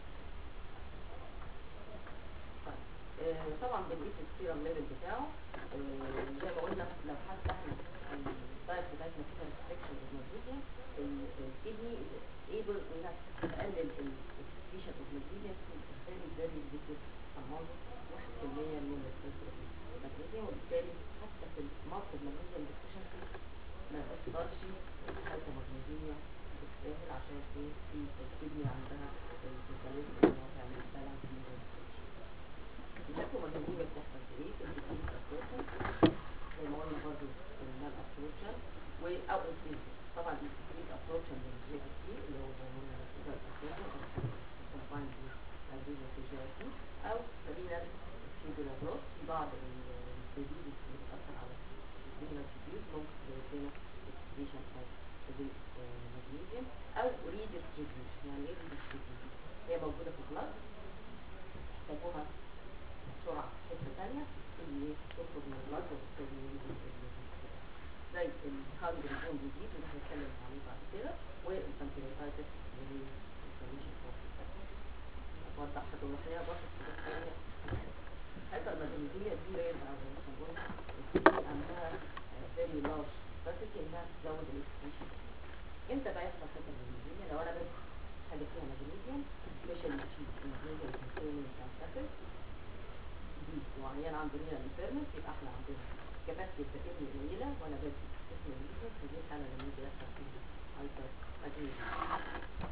طيب آه، طبعا بنقيس السيرم ليفل بتاعه آه، زي ما قلنا لو حتى احنا الدايت بتاعتنا فيها ريستريكشن اوف ماجنيزيوم الكدني ايبل انها تقلل الاكسكريشن اوف ماجنيزيوم تو فيري فيري ليكويد اماونت واحد كمية من الماجنيزيوم وبالتالي حتى في المالتي ماجنيزيوم ديفيشنسي ما تقدرش حالة ماجنيزيوم بالساهل عشان ايه في الكدني عندها الميكانيزم ان هو تعمل بالانس الهايبو ماجنيزيوم بتحصل في ايه؟ في الكدني ابسوربشن زي ما قلنا برضه المال ابسوربشن و او انكريز طبعا انكريز ابسوربشن من الجي اي تي اللي هو هرمون الابسوربشن او كومبايند الجيزا في الجي اي تي او رينال تيوبولا جروث في بعض الديزيز اللي بتاثر على الرينال تيوبيوز ممكن تزود لنا اكسكريشن اوف المغنيسيوم او ريديستريبيوشن يعني ايه ريديستريبيوشن هي موجوده في البلد يحتاجوها بسرعه في حته ثانيه اللي تخرج من البلد وبالتالي زي الهاندري بون ديزيز اللي احنا هنتكلم عليه بعد كده والبنكرياتايتس اللي هي الانفلاميشن اوف وضح هتوضحيها برضه في حاجات ثانيه حتى المغنيسيوم دي رير او زي ما احنا قلنا بتكون عندها فيري لارج كاباسيتي انها تزود الاكسكريشن امتى بقى يحصل حاجه المغنيسيوم لو انا بدي حاجه فيها مغنيسيوم سبيشال تشيز مغنيسيوم كونتيننج كانساتس دي وعيان عنده رينال انفيرمنت يبقى احنا عندنا كباسيتي الكتابه قليله وانا بدي اسم المغنيسيوم في دي الحاله لما يجي يحصل فيها هايبر مغنيسيوم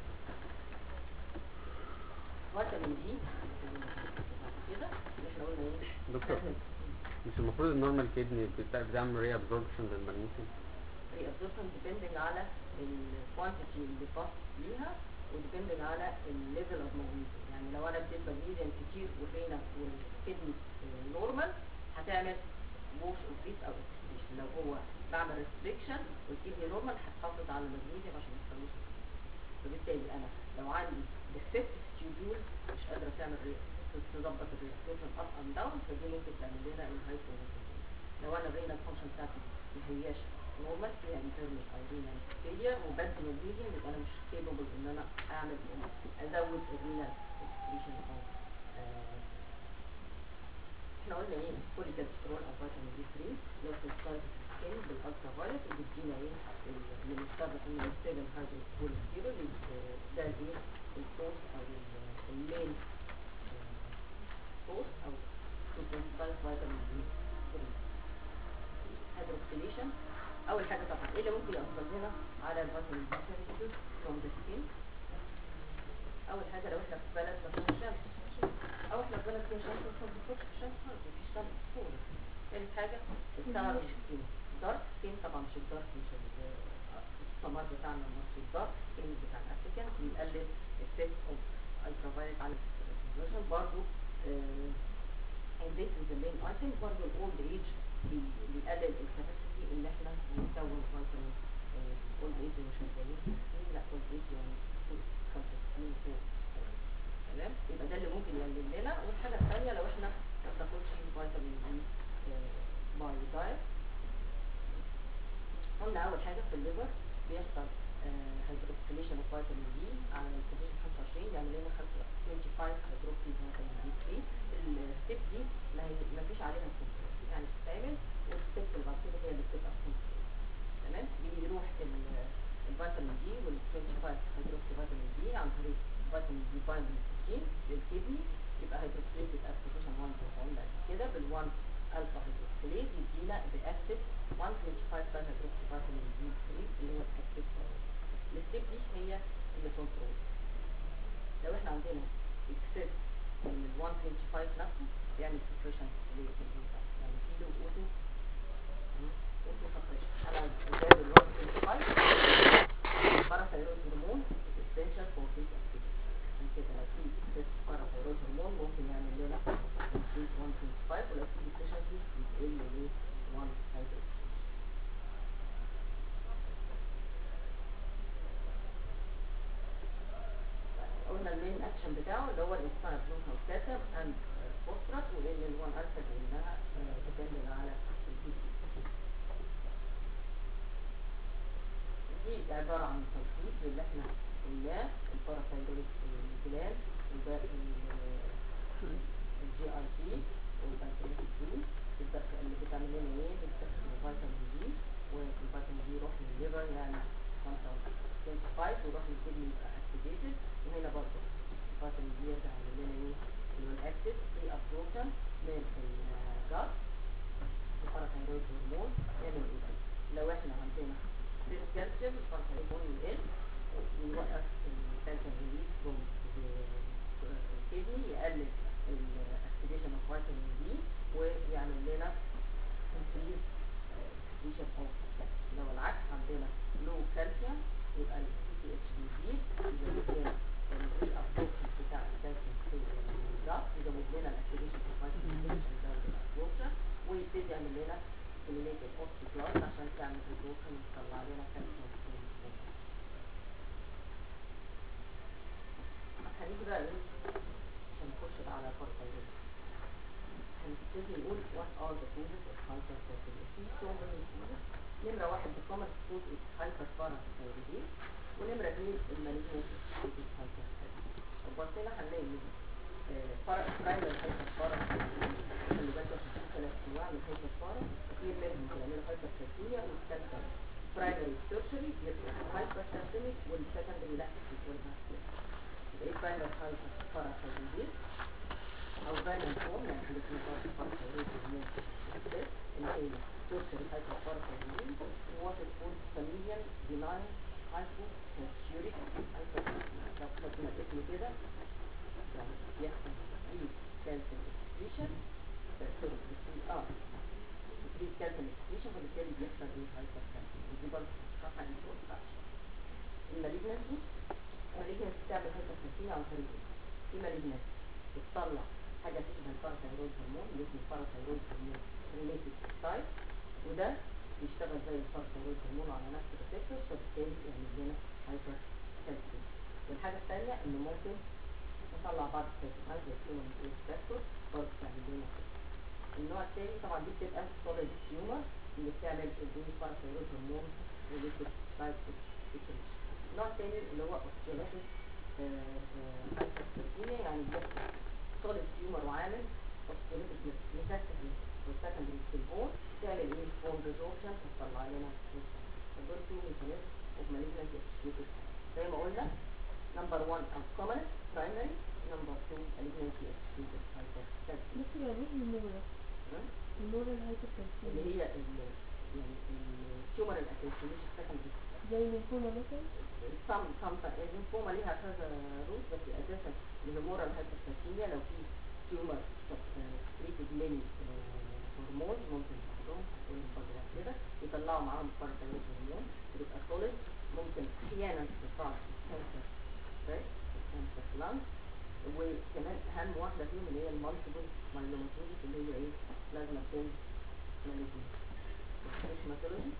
فيتامين دي كده اللي احنا قلنا ايه دكتور مش المفروض النورمال كيدني بتعمل ري ابزوربشن للمغنيسيوم ري ابزوربشن ديبندنج على الكوانتيتي اللي باص ليها وديبندنج على الليفل اوف ماجنيزيوم يعني لو انا اديت ماجنيزيوم كتير والرينا والكدني نورمال هتعمل ووش اوف ريس او اكسكريشن لو هو بعمل ريستريكشن والكدني نورمال هتحافظ على الماجنيزيوم عشان ما يحصلوش فبالتالي انا لو عندي ديفكت تيوبيول مش قادره تعمل تظبط الريستريكشن اب اند داون فدي ممكن تعمل لنا الهايبوماجنيزيوم لو انا الرينا الفانكشن بتاعتي ما هياش نورمال فيها انترنال او رينال فيلير وبدي ماجنيزيوم يبقى انا مش كيبل ان انا اعمل ازود الرينال اكسكريشن او احنا قلنا ايه بوليكالسترول او فيتامين دي 3 لو سنسايز سكين بالالترا فايولت وبتدينا ايه اللي بنستخدم انه ستيبل هيدروكوليسترول ده الايه السورس او المين سورس او سنسايز فيتامين دي 3 هيدروكسيليشن اول حاجه طبعا ايه اللي ممكن ياثر لنا على الفيتامين دي سينثيسيس فروم ذا سكين اول حاجه لو احنا في بلد ما فيهاش شمس او احنا في بلد فيها شمس بس ما بناخدش الشمس خالص مفيش شمس خالص ثالث حاجه السبب مش سكين دارك سكين طبعا مش الدارك مش السمار بتاعنا المصري الدارك سكين بتاع الافريكان بيقلل السيت اوف الترافايلت على الفيرجن برضه and this is the main item برضه الاولد ايج بيقلل الكاباسيتي ان احنا نكون فيتامين اولد ايج مش هنلاقيه 60 لا اولد ايج يعني 65 فوق تمام يبقى ده اللي ممكن يقلل لنا والحاجه الثانيه لو احنا ما بناخدش فيتامين دي باي دايت قلنا اول حاجه في الليفر بيحصل هيدروكسيليشن اوف فيتامين دي على البوزيشن 25 يعمل لنا 25 هيدروكسي فيتامين دي 3 الستيب دي ما هي ما فيش عليها كنترول يعني بتتعمل والستيب اللي بعد كده هي اللي بتبقى كنترول تمام بيروح الفيتامين دي وال 25 هيدروكسي فيتامين دي عن طريق فيتامين دي بايندنج بروتين للكدني يبقى هيدروكسيليتد ات بوزيشن 1 قلنا كده بال 1 الفا هيدروكسيليز يدينا باكتف 125 باي هيدروكسي فيتامين دي 3 اللي هو الاكتف الستيب دي هي اللي كنترول لو احنا عندنا اكسس من ال 125 نفسه بيعمل سبريشن للانسان يعني في له اوتو اوتو سبريشن انا زاد ال 125 الباراثايرويد هرمون essential for this activity عشان كده لو في اكسس باراثايرويد هرمون ممكن يعمل لنا increase 125 ولو في deficiency يقل ل 1 هيدروكسي قلنا المين اكشن بتاعه اللي هو الانسان بلوم كاتب اند فوسفورس وان ال1 الفا لانها ديبندنج على البي دي عباره عن تلخيص اللي احنا قلناه الباراثايرويد جلاند والباقي الجي اي تي والبنكرياتيك 2 اللي بتعمل لنا ايه؟ بتدخل فيتامين دي والفيتامين دي يروح للليفر يعني 25 ويروح للكدني يبقى اكتيفيتد وهنا برضه الفيتامين دي يرجع يعمل لنا ايه اللي هو الاكتف في ابزوربشن من الجات الباراثايرويد هرمون يعمل ايه بقى؟ لو احنا عندنا ستريس كالسيوم الباراثايرويد هرمون يقل يوقف الكالسيوم ريليز فروم الكدني يقلل الاكتيفيشن اوف فيتامين دي ويعمل لنا increase excretion of calcium لو العكس عندنا low calcium يبقى ال CCH بيزيد يزود لنا ال absorption بتاع الكالسيوم في الجراف يزود لنا الاكتيفيشن اوف فيتامين دي عشان يزود الابsorption ويبتدي يعمل لنا stimulate الاوستيكلاس عشان تعمل absorption وتطلع لنا كالسيوم في الجسم. هنيجي بقى ايه عشان نخش بقى على البارثايرويد هنبتدي نقول what are the causes of hyperthyroidism في so many causes نمرة واحد the common cause is hyperparathyroidism ونمرة اثنين المالجنس associated hyperthyroidism لو بصينا هنلاقي ان برايمري hyperparathyroidism خلي بالك عشان في ثلاث انواع من الهايبربارا اثنين منهم بيعملوا هايبركالسيميا والثالثة برايمري سيرجري بيبقى هايبركالسيميك والسكندري لا بيكون يبقى ايه برايمري hyperparathyroidism او فاليوم فورم يعني حاجه اسمها بارثايرويد هرمون اللي هي سيرشري هايبر بارثايرويد وات تكون فاميليان بناين هايبو كالسيوريك هايبر لو خدنا الاسم كده يعني بيحصل في كالسيوم اكسكريشن سوري في اه في كالسيوم اكسكريشن وبالتالي بيحصل ايه هايبر كالسيوم ودي برضه صح دي ما ينفعش المالجنسي المالجنسي بتعمل هايبر كالسيوم عن طريق ايه؟ في مالجنسي بتطلع حاجه اسمها الباراثايرويد هرمون اللي اسمه الباراثايرويد هرمون ريليتد تايب وده بيشتغل زي الباراثايرويد هرمون على نفس الريسبتورز فبالتالي يعمل لنا هايبر كالسيوم والحاجه الثانيه انه ممكن نطلع بعض السيتوكاينز زي الكيمون فاكتور برضه تعمل لنا كده النوع الثاني طبعا دي بتبقى سوليد تيومر اللي بتعمل الايه باراثايرويد هرمون ريليتد تايب سيتوكاين النوع الثاني اللي هو اوستيوليتد هايبر يعني بيحصل solid tumor وعامل osteolytic metastasis والسكندري في البون تعمل ايه bone resorption فتطلع لنا فدول تو ميكانيزم اوف malignancy associated زي ما قلنا نمبر 1 او common primary نمبر 2 malignancy associated hypertension بس يعني ايه النورة؟ النورة الهايبرتنسية اللي هي ال يعني التيومر الاساسي مش السكندري زي الليمفوما مثلا some some الليمفوما ليها كذا روت بس اساسا الهيمورال هايبرتنسيميا لو في تيومر تريتد من هرمون ممكن ياخدوهم يقولوا برضه بعد كده يطلعوا معاهم بارثايرويد هرمون بتبقى سوليد ممكن احيانا تطلع كانسر كانسر لانج وكمان اهم واحده فيهم اللي هي المالتيبل مايلوماتوزيس اللي هي ايه بلازما سيل مالجنس مش ماتولوجي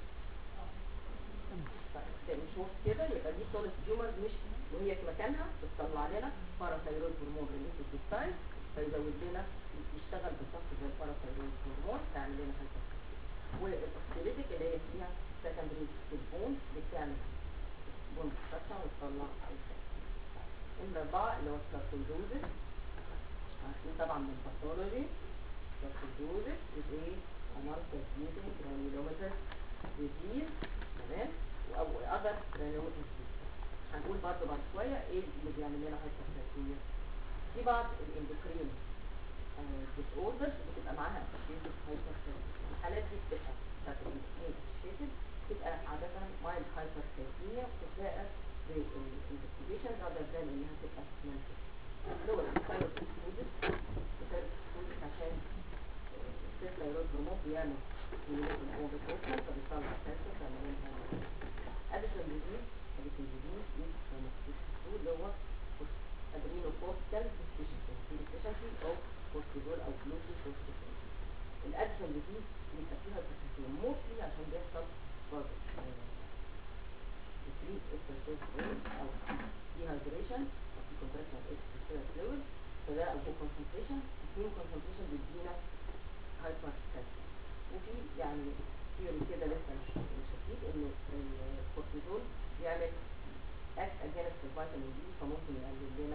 طيب مش وسط كده يبقى دي سوليد تيومر مش وهي في مكانها بتطلع لنا باراثايرويد هرمون ريليتد بالتايم فيزود لنا يشتغل بالظبط زي الباراثايرويد هرمون تعمل لنا هايبر والاوستيليتيك اللي هي فيها سكندري في البون بتعمل بون ستراكشر وتطلع نمرة أربعة اللي هو ساركويدوزيس عارفين طبعا من الباثولوجي ساركويدوزيس is ايه anarchus using granulomatous disease تمام او other granulomatous disease هنقول برضه بعد شوية ايه اللي بيعمل لنا هايبرتنسية في بعض الاندوكرين ديس اوردرز بتبقى معاها اسوشيتد هايبرتنسية الحالات دي بتبقى بتاعت الاندوكرين اسوشيتد بتبقى عادة مايلد هايبرتنسية وبتتلاقى بالانفستيجيشن rather than انها تبقى منتج اللي هو الثايرويد اكسكلوزيس الثايرويد اكسكلوزيس عشان الثايرويد هرمون بيعمل سيميليت الاوفر توكسن فبيطلع كانسر فعملين اديسون ديزيز اديسون ديزيز از فارماسيوتيكال اللي هو ادرينو كورتيكال ديفيشنسي في ديفيشنسي او كورتيزول او جلوكوز كورتيزول الاديسون ديزيز بيبقى فيها ديفيشنسي موستلي عشان بيحصل برضه decrease exercise rate او dehydration او في contraction of extracellular fluid فده او هو concentration الفلو concentration بيدينا hypertension وفي يعني ثيوري كده لسه مش مش اكيد انه الكورتيزول بيعمل act against الفيتامين دي فممكن يقلل لنا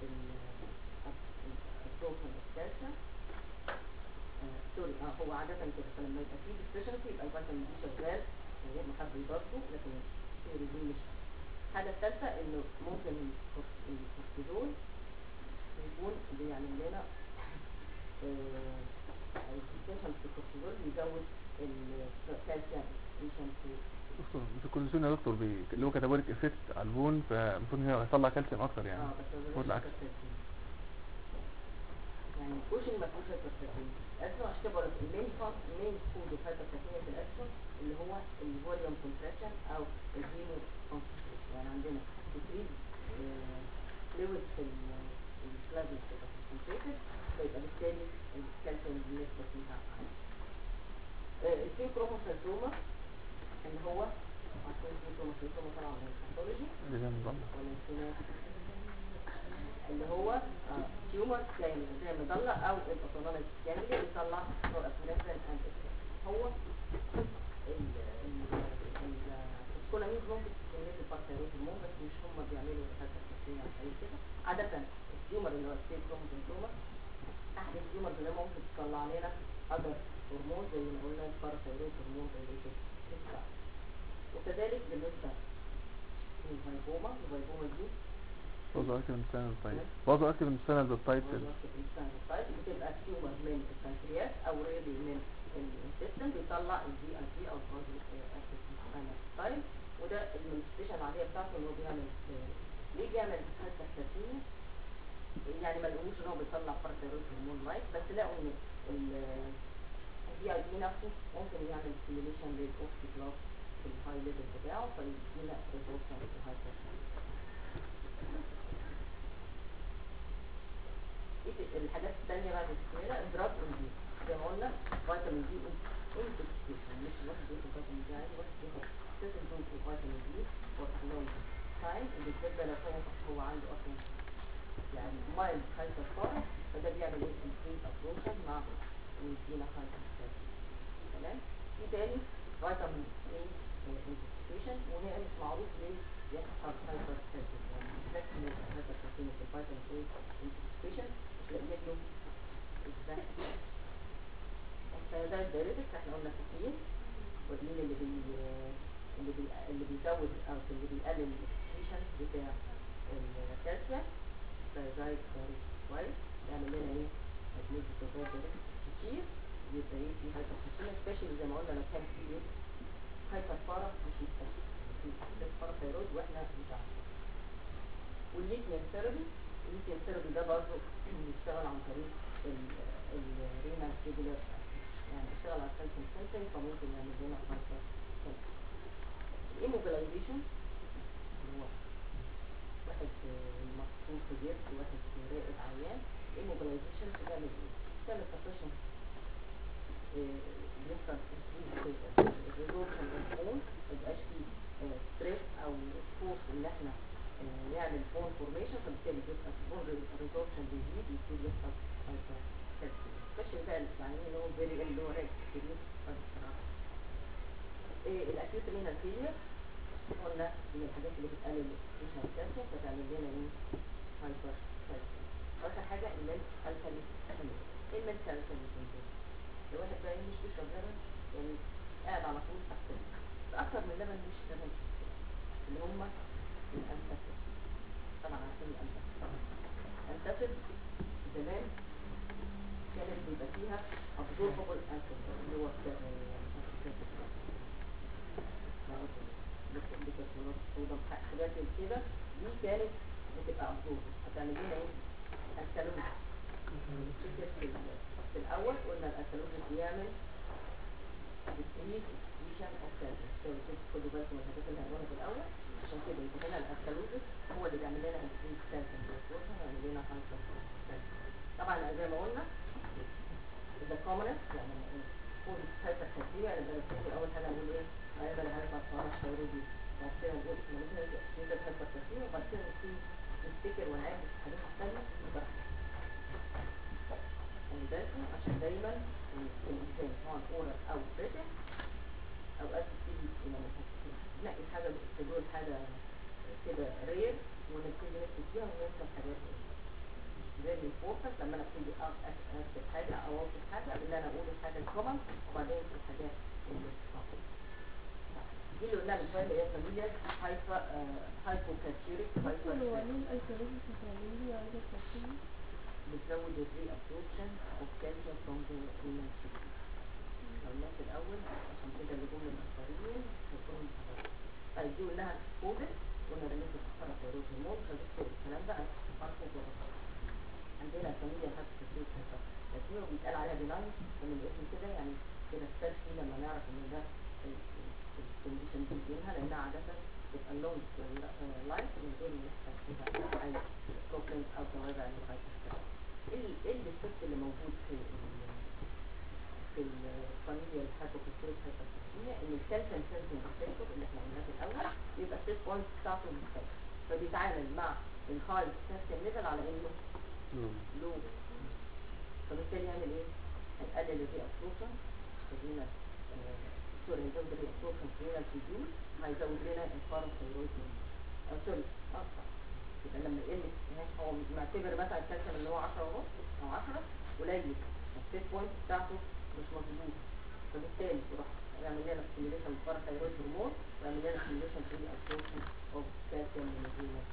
الابسوربشن اوف كالسيوم سوري اه هو عادة كده فلما يبقى فيه deficiency يبقى الفيتامين دي شغال من غير ما حد يضربه لكن الثيوري دي مش الحاجة الثالثة إنه ممكن الكورت- الكورتيزول يكون بيعمل لنا الديستنشن في الكورتيزول بيزود الكالسيوم ريشن في دكتور مش الكورتيزون يا دكتور بي... اللي هو كاتابوليك افكت على البون فالمفروض ان هو هيطلع كالسيوم اكتر يعني اه بس ما هو بيعملش العكس hypertension. يعني الكوشن ما فيهوش هايبرتنشن الاسم عشان كده بقول لك المين فان المين كود اوف هايبرتنشن في الاسم اللي هو الفوليوم كونتراكشن او الهيمو كونسنتريشن يعني عندنا decrease فلويد في البلازما بتبقى concentrated فيبقى بالتالي الكالسيوم بالنسبه فيها عالي الفين كروموسيتوما اللي هو عارفين الفين كروموسيتوما طبعا من الباثولوجي اللي زي النظام ولا السنان اللي هو تيومر زي زي مضلة او الاوتونوميك جانجلي بيطلع نوع افريفرين اند هو الكولاميد ممكن تستمر البارتيروت هرمون بس مش هم بيعملوا حاجه اساسيه عشان كده عاده التيومر اللي هو السيل كروموسوم تومر احد التيومر اللي ممكن تطلع لنا اذر هرمون زي ما قلنا البارتيروت هرمون ريليتد وكذلك بالنسبه للهايبوما الهايبوما دي برضه اكتب من السنة الطيب برضه اكتب من السنة الطيب كده طيب بتبقى تيومر من البنكرياس او ريلي من الانتستين بيطلع الدي اي بي او طيب وده المانيفستيشن العاديه بتاعته ان هو بيعمل آه، ليه بيعمل هايبرتنشن يعني ما لقوش ان هو بيطلع بارتيرويد هرمون لايك بس لقوا ان الدي اي بي نفسه ممكن يعمل ستيميليشن للاوكسيكلاس في الهاي ليفل بتاعه فيدينا ريزولوشن في الهايبرتنشن إيه الحاجات التانية بعد كده الدراج اندي زي ما قلنا فيتامين دي انتكسيشن مش واحد ياخد فيتامين دي عادي واحد ياخد سيسن دوز فيتامين دي وكلهم تايم بالنسبة لو هو هو عنده اصلا يعني مايلد هايبر فارم فده بيعمل ايه انكريز ابروشن مع ويدينا هايبر تمام في تاني فيتامين اي انتكسيشن وهي مش معروف ليه يحصل هايبر يعني مش بس من الهايبر في الفيتامين اي انتكسيشن مش لاقيين له ازاي الثيازايد دايريتكس احنا قلنا كتير والمين اللي بي اللي بي اللي بيزود او اللي بيقلل الاكسكريشن بتاع الكالسيوم الثيازايد دايريتكس كويس يعمل لنا ايه مجموعة الثيازايد دايريتكس كتير يبقى ايه في هايبرتنشن سبيشال زي ما قلنا لو كان في ايه هايبر بارا مش مستشفى في بارا ثيرويد واحنا مش عارفين والليثيوم ثيرابي الليثيوم ثيرابي ده برضه بيشتغل عن طريق الرينا تيبولار يعني بيشتغل على الكالسيوم سنسنج فممكن يعمل لنا هايبر الايموبيلايزيشن اللي هو واحد مصفوف في جسم وواحد راقد عيان الايموبيلايزيشن بتعمل ايه؟ بتعمل سبريشن بيحصل الريزورشن البون ميبقاش فيه ستريس او فورس ان احنا آه، نعمل بون فورميشن فبالتالي بيبقى البون ريزورشن بيزيد يبتدي يحصل هايبر كالسيوم سبيشال بقى العيانين اللي هو فيري اللي هو راكب كبير الاكيوت رينال فيلير قلنا من الحاجات اللي بتقلل الاكسكريشن الكالسيوم فتعمل لنا ايه هايبر كالسيوم اخر حاجه الميلك الكالي ايه الميلك الكالي الواحد بقى مش بيشرب لبن يعني قاعد على طول تحت اكتر من لبن مش لبن اللي هم الانتاسيد طبعا عارفين الانتاسيد الانتاسيد زمان كانت بيبقى فيها absorbable acid اللي هو الس- بيكربونات صودا حاجات زي كده دي كانت بتبقى absorbable هتعمل لنا ايه؟ الكالوريز نفتكر في ال- في الاول قلنا الالكالوزيس بيعمل decrease excretion of calcium so just خدوا بالكم من الحاجات اللي هنقولها في الاول عشان كده يبقى هنا الالكالوزيس هو اللي بيعمل لنا increase calcium absorption ويعمل لنا hyper calcium طبعا زي ما قلنا the commonest يعني نقول hyper calcium يعني بنبتدي اول حاجه نقول ايه هيبقى الهايبر ثايرويدي بعد كده نقول ممكن نبدا hyper calcium وبعد كده نبتدي نفتكر ونعرف الحاجات الثانيه براحتنا خلي بالكم عشان دايما الانسان سواء اورال او بريتش اوقات بتيجي يعني نلاقي حاجه تقول حاجه كده رير ونبتدي نكتب فيها وننسى الحاجات دي very important لما انا ابتدي أ- أ- اكتب حاجه او اوصف حاجه اللي انا اقول الحاجه الكومن وبعدين الحاجات اللي صعبه دي اللي قلناها من شويه اللي هي فاميليا هايبر هايبوكاتيوريك بص هو هايبر ليه الايسوليشن هتعمل لي عايزة تفصيل بتزود الري ابسوربشن اوف كالسيوم فروم ذا رينال سيستم قلنا في الاول عشان كده اللي جم الاخرين هيكونوا محررين طيب دي قلناها كودت قلنا ده نسبة الحرارة ثيرويد هرمون فبالتالي الكلام ده عارفه جربه عندنا فاميليا هايبوكاتيوريك هايبر بس هو بيتقال عليها بناين ومن الاسم كده يعني كده السيرفي لما نعرف ان ده الكونديشن دي بينها لانها عادة بتبقى لونج لايف من غير ما يحصل فيها اي بروبلم او توابع للهايبر ايه ال- ايه الستيب اللي موجود في ال- في الفاميليا الهايبوكاتيوريك هايبرتنسية ان الكالسيوم سنسنج ريسبتور اللي احنا قلناه في الاول يبقى السيت بوينت بتاعته مختلفة فبيتعامل مع الهاي كالسيوم ليفل على انه لو فبالتالي يعمل ايه؟ هيقلل الري ابسوربشن خلينا سوري هيزود الري ابسوربشن خلينا الفيديول هيزود لنا الباراثايرويد اه سوري اه صح يبقى لما يقل هناك هو معتبر مثلا الكالسيوم اللي هو 10 ونص او 10 قليل السيت بوينت بتاعته مش مظبوط فبالتالي يروح يعمل لنا ستيميوليشن للباراثايرويد هرمون ويعمل لنا ستيميوليشن في الابسوربشن اوف كالسيوم من الرينال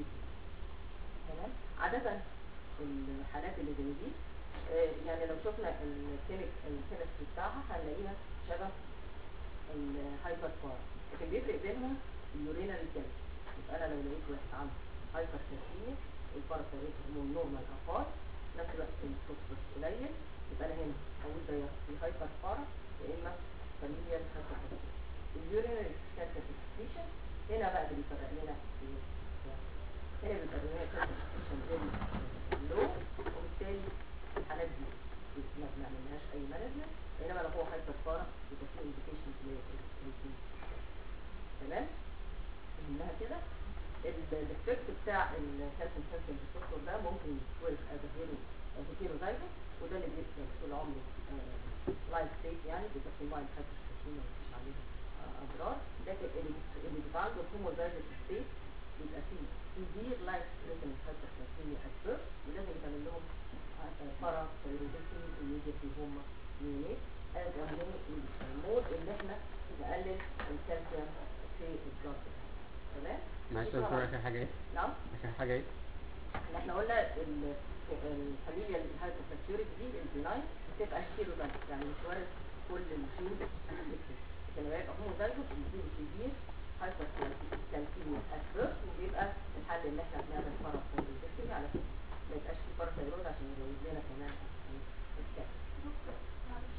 تمام عادة الحالات اللي زي دي آه، يعني لو شفنا الكيميك الكيمستري بتاعها هنلاقيها شبه الهايبر فار لكن بيفرق بينهم اليورينال كالسيوم يبقى انا لو لقيت واحد عنده هايبر كالسيميا الباراثايرويد هرمون نورمال او فار نفس الوقت الفوسفورس قليل يبقى انا هنا اقول ده يا هايبر فارا يا اما فاميليال هايبر كالسيميا اليورينال كالسيوم اكسكريشن هنا بقى اللي بيفرق لنا في- هنا بيبقى اليورينال كالسيوم اكسكريشن فيري لو وبالتالي الحالات دي ما بنعملهاش اي مانجمنت انما لو هو هايبر فارا يبقى في انديكيشن للكليتين تمام انها كده الافكت بتاع الكالسيوم سنسنج ريسبتور ده ممكن يتولد از هيرو از هيروزايجوس وده اللي بيحصل طول عمره لايف ستيت يعني بيبقى في مايند هايبرتنشن مفيش عليها آه، اضرار لكن اللي بت- اللي بيبقى عنده هوموزايجوس ستيت بيبقى فيه سيفير لايف ثريتنج هايبرتنشن ات بيرث ولازم يتعمل لهم فرع ثيرويدكتومي immediately هم يونيت از المود اللي احنا نقلل الكالسيوم في البلاد تمام معلش دي يا دكتور طبعاً- اخر حاجة ايه؟ نعم اخر حاجة ايه؟ ان احنا قلنا ال- الفاميليا الهايبوفاكتوريك دي البناين بتبقى كيلوجرام يعني مش وارد كل الجين لكن لما يبقى هوموزايجوس بيجيب سيفير هايبر كالسيميا ات وبيبقى الحل ان احنا بنعمل باراثايرويدكتومي على فكره ما يبقاش في باراثايرويد عشان يزود لنا كمان الكالسيوم دكتور معلش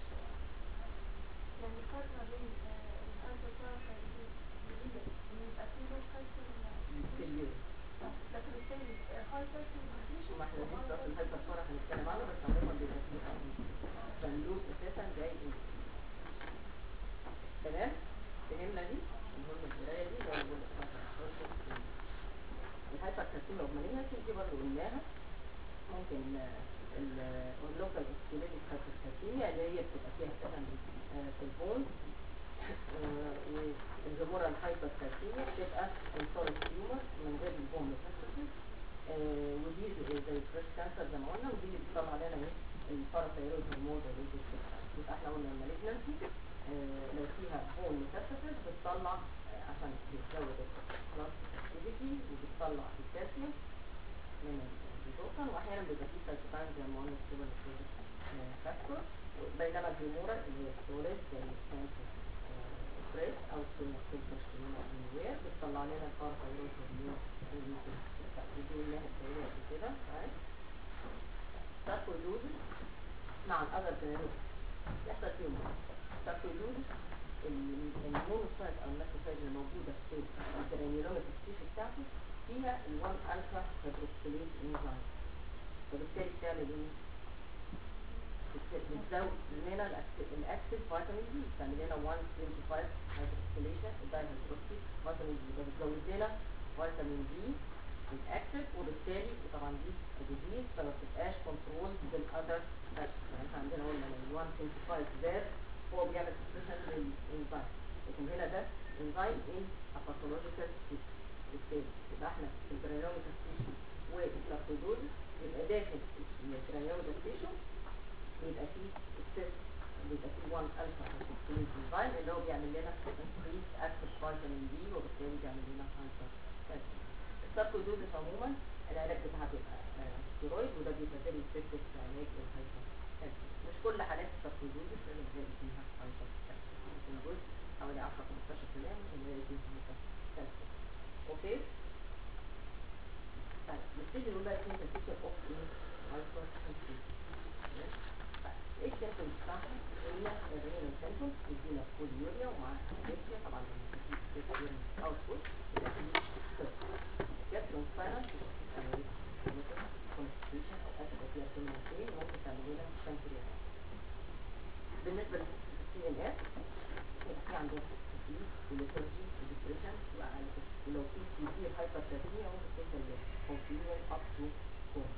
يعني الفرق ما بين الألترا الجديدة إن يبقى فيه لو كالسيوم في اليوم لكن التاني هاي كالسيوم مفيش وما احنا دي بتاعت الهايبر فارا هنتكلم عنه بس عموما بيبقى فيه فاللوز اساسا جاي من تمام فهمنا دي المهم القرايه دي زي ما بقول لك الهايبر كالسيميا اوبمانيا دي برضه قلناها ممكن اللوكال سكيليتيك هايبر كالسيميا اللي هي بتبقى فيها اساسا آه، في البون والزمورة الهايبر كالسيميا بتبقى انسوليد تيومر من غير البون ميتاستاسيس آه، ودي زي زي البريست كانسر زي ما قلنا ودي اللي بتطلع علينا ايه الباراثايرويد هرمون اللي يبقى احنا قلنا المالجنسي لو فيها بون ميتاستاسيس بتطلع آه، عشان بتزود البلاس اكتيفيتي وبتطلع الكالسيوم من البروتون واحيانا بيبقى فيه سايتوكاين زي ما قلنا السوبر فاكتور بينما الهيمورا اللي هي السوليد زي الكانسر بريس او السيلفر انوير بتطلع لنا الباراثايرويد هرمون اللي دي لها التقريبا قبل كده right ساركويدوزس مع الاذر جينيريك يحصل فيهم ساركويدوزس المونوسايت او الماكروفاج اللي موجوده في الجرانيولوميك تيشو بتاعته فيها ال 1 الفا هيدروكسيليز انزيم فبالتالي بتعمل ايه؟ بت- بتزود لنا الاكتف فيتامين دي بتعمل لنا 125 هيدروكسيليشن الداي هيدروكسي فيتامين دي ده بتزود لنا فيتامين دي الاكتف وبالتالي طبعا دي ديزيز فما بتبقاش كنترول بالاذر يعني احنا عندنا قلنا ان ال 125 زاد هو بيعمل سبريشن للانزيم لكن هنا ده انزيم ان باثولوجيكال بالتالي يبقى احنا في البرينوميكال تيشو والساركويدوز يبقى داخل البرينوميكال تيشو يبقى فيه اكسس بيبقى فيه 1 الفا هيدروكسيليز انزيم اللي هو بيعمل لنا increase active vitamin D وبالتالي بيعمل لنا هايبر الساركويدوزس عموما العلاج بتاعها بيبقى آه، ستيرويد وده بيبقى فيري افكتيف في علاج الهايبر مش كل حالات الساركويدوزس لازم نلاقي فيها هايبر ممكن جزء حوالي 10 15% ممكن نلاقي فيها هايبر اوكي طيب نبتدي نقول بقى كلينيكال اوف ايه هايبر ايه السيمبتومز بتاعها؟ هي الرينال سيمبتومز بيدينا بوليوريا ومعاها انيميا طبعا لما تجيب سيرم اوتبوت يبقى فيه جاسترونسبيرال كونستيشن او اسيد فيها كلمتين ممكن تعمل لنا بانكرياس بالنسبه للسي ان اس يبقى في عندنا تسليم وليترجي وديبريشن ولو في سيفير هايبرتنسيا ممكن توصل لكونفيوجن اب تو كوما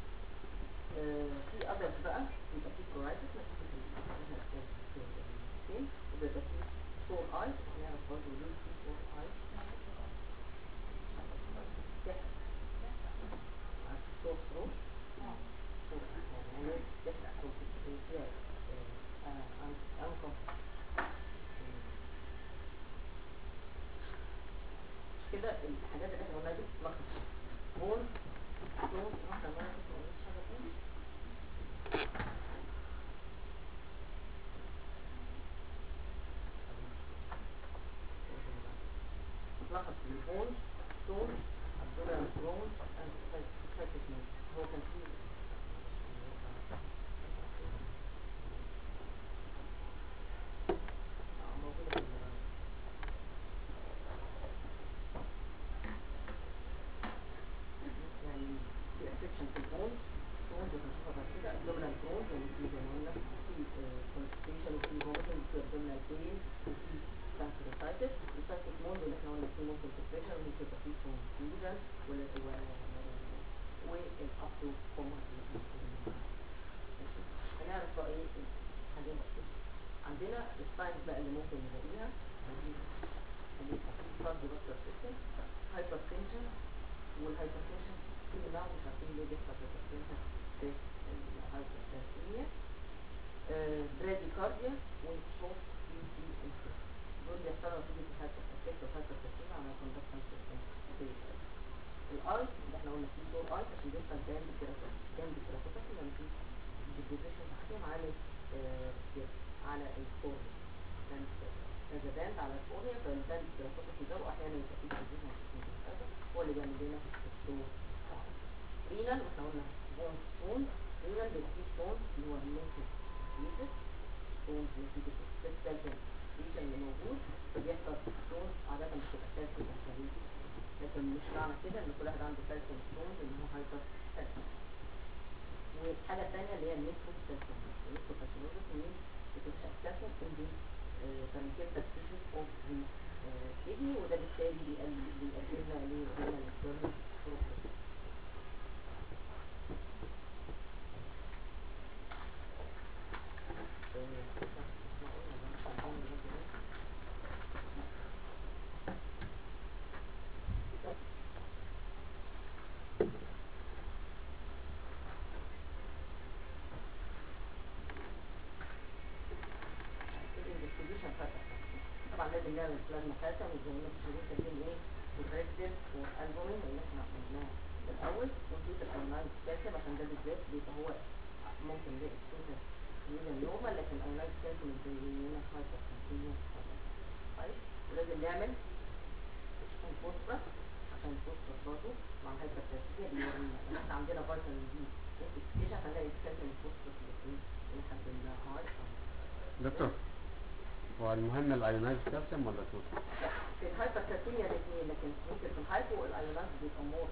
في اذرز بقى بيبقى في كورايتس نتيجه الفين وبيبقى في سور ايز هنعرف برضه ليه في سور ايز سور ثرو سور يعني يحرق صوت فيها انكم كده الحاجات اللي احنا قلناها دي بتلخص بون بون واحده ما كنت قلت حاجه تاني لخص البون ستون abdominal bone and cytic node هو كان فيه آه، موجودة في ال- يعني في افكشن في البون ستون بنشوفها بعد كده abdominal bone يعني في زي ما قلنا في constipation وفي vomiting وفي abdominal pain وفي pancreatitis السايتيك مود اللي احنا قلنا فيه ممكن depression ممكن يبقى فيه confusion وال والابتو كوما هنعرف بقى ايه الحاجات دي عندنا الساينز بقى اللي ممكن نلاقيها هنجيب هنجيب كارديو فاسكولار سيستم هايبرتنشن والهايبرتنشن كل ده مش عارفين ليه بيحصل هايبرتنشن في الهايبرتنسيميا براديكارديا والسوفت بي سي انفكشن دول بيحصلوا نتيجة الهايبرتنسيميا والهايبرتنسيميا على كوندكشن سيستم في الاي اللي احنا قلنا فيه دور اي عشان بيحصل جامد كيراتوس جامد كيراتوس لما في ديبوزيشن تحتهم على آه، على الكورنيا كذا باند على الكورنيا فالباند كيراتوس ده واحيانا يبقى فيه ديبوزيشن هو اللي بيعمل لنا الدور رينال واحنا قلنا بون ستون رينال بيبقى فيه ستون اللي هو النيكل ديزيز ستون نتيجة الكالسيوم ديشن اللي موجود فبيحصل ستون عادة بتبقى كالسيوم أكتر لكن مش معنى كده ان كل واحد عنده كالسيوم ستونز ان هو هايبر كالسيوم والحاجة الثانية اللي هي النيكروس كالسيوم النيكروس كالسيوم مين بتنشأ كالسيوم in the parenchymal tissues of the uh, kidney وده بالتالي بيقل- بيؤدينا لرينال internal problem الانفستيجيشن فاتح طبعا لازم نعمل بلازما كالسيوم زي ما انتم شايفين كاتبين ايه والريكتد والالبومين اللي احنا قلناه في الاول ونشوف الاونلاين كالسيوم عشان ده بالذات بيبقى هو ممكن نلاقي السوزن ميزان نورمال لكن الاونلاين كالسيوم بيبين لنا هايبر كونتينيوس طيب ولازم نعمل الفوسفورس عشان الفوسفورس برضه مع الهايبر كالسيوم بيورينا يعني احنا عندنا فيتامين دي انفستيجيشن هنلاقي الكالسيوم والفوسفورس الاثنين لحد ما هاي دكتور هو المهم الايونايز كالسيوم ولا توتال؟ في الهايبركالسيميا الاثنين لكن ممكن في الهايبو الايونات بيبقى مور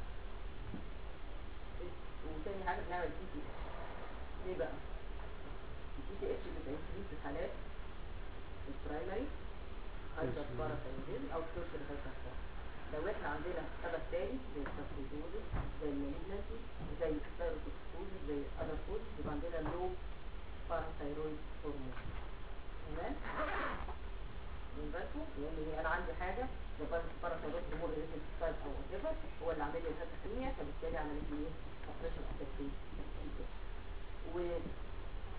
وتاني حاجه بنعمل تي تي ليه بقى؟ التي تي اتش بيبقى انكريز في حالات البرايمري هايبر باراثايرويدزم او تيرشري هايبر لو احنا عندنا سبب تاني زي السبسيدوزس زي المالجنسي زي الثايروتوكسكوزس زي الاذر كوز يبقى عندنا لو باراثايرويد هرمون تمام؟ من بالكم لان هي انا عندي حاجه زي باراثايرويد هرمون ريليتد تايب او وات ايفر هو اللي عامل لي الهايبركالسيميا فبالتالي عملت لي ايه؟ سبريشن اوف و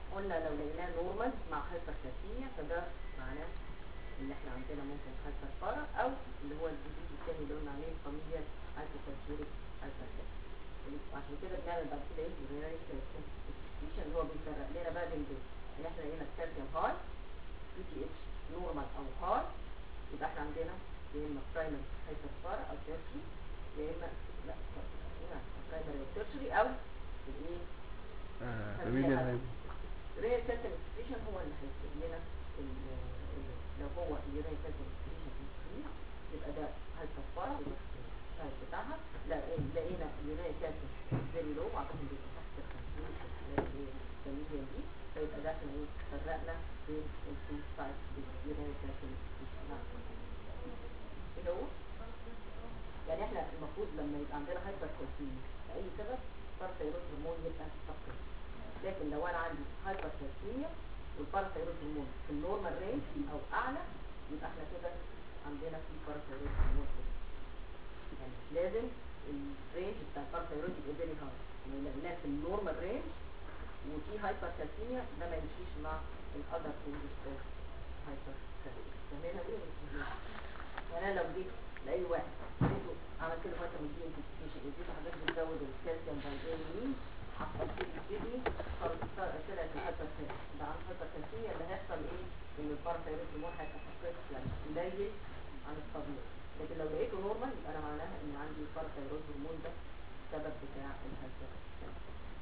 قلنا لو لقيناه نورمال مع هايبركالسيميا فده معناه ان احنا عندنا ممكن هايبر بارا او اللي هو الديزيز الثاني اللي قلنا عليه فاميليال هايبوكالسوريك هايبركالسيميا وعشان كده بنعمل بعد كده ايه يورينري كالسيوم اللي هو بيفرق لنا بقى بين دول ان احنا لقينا الكالسيوم هاي بي تي اتش نورمال او هاي يبقى احنا عندنا يا اما برايمري هايبر بارا او تيرشري يا اما لا برايمري او تيرشري او الايه آه، فاميليا الهايبر ريال كالسيوم اكسبريشن هو اللي هيكتب لنا ال- ال- لو هو اليورين كالسيوم اكسبريشن انكريز يبقى ده هالكفاره يبقى السايد بتاعها لا- لقينا اليورين كالسيوم فيري لو اعتقد بيبقى تحت ال 50 في الحالات اللي هي الفاميليا دي فيبقى ده احنا ايه فرقنا بين التو سايد باليورين كالسيوم اكسبريشن ايه هو؟ يعني احنا المفروض لما يبقى عندنا هايبر كالسيميا لاي سبب بارثايرويد هرمون يبقى سكر لكن لو انا عندي هايبر كالسيميا والبارثايرويد هرمون في النورمال رينج او اعلى يبقى احنا كده عندنا في بارثايرويد هرمون كده. يعني مش لازم الرينج بتاع البارثايرويد يبقى فيري هاي يعني لو لقيناه في النورمال رينج وفي هايبر كالسيميا ده ما يمشيش مع الاذر كوزز اوف هايبر كالسيميا فاهمينها دي ولا مش فاهمينها؟ يعني انا لو جيت لاي واحد اديته عملت له فيتامين دي انتكسيشن اديته حاجات بتزود الكالسيوم باي مين حصلت له الكدني طلعت الهايبرتنشن ده عن الهايبرتنشن اللي هيحصل ايه ان البارثايرويد هرمون هيبقى سبريس يعني قليل عن الطبيعي لكن لو لقيته نورمال يبقى انا معناها ان عندي البارثايرويد هرمون ده السبب بتاع الهايبرتنشن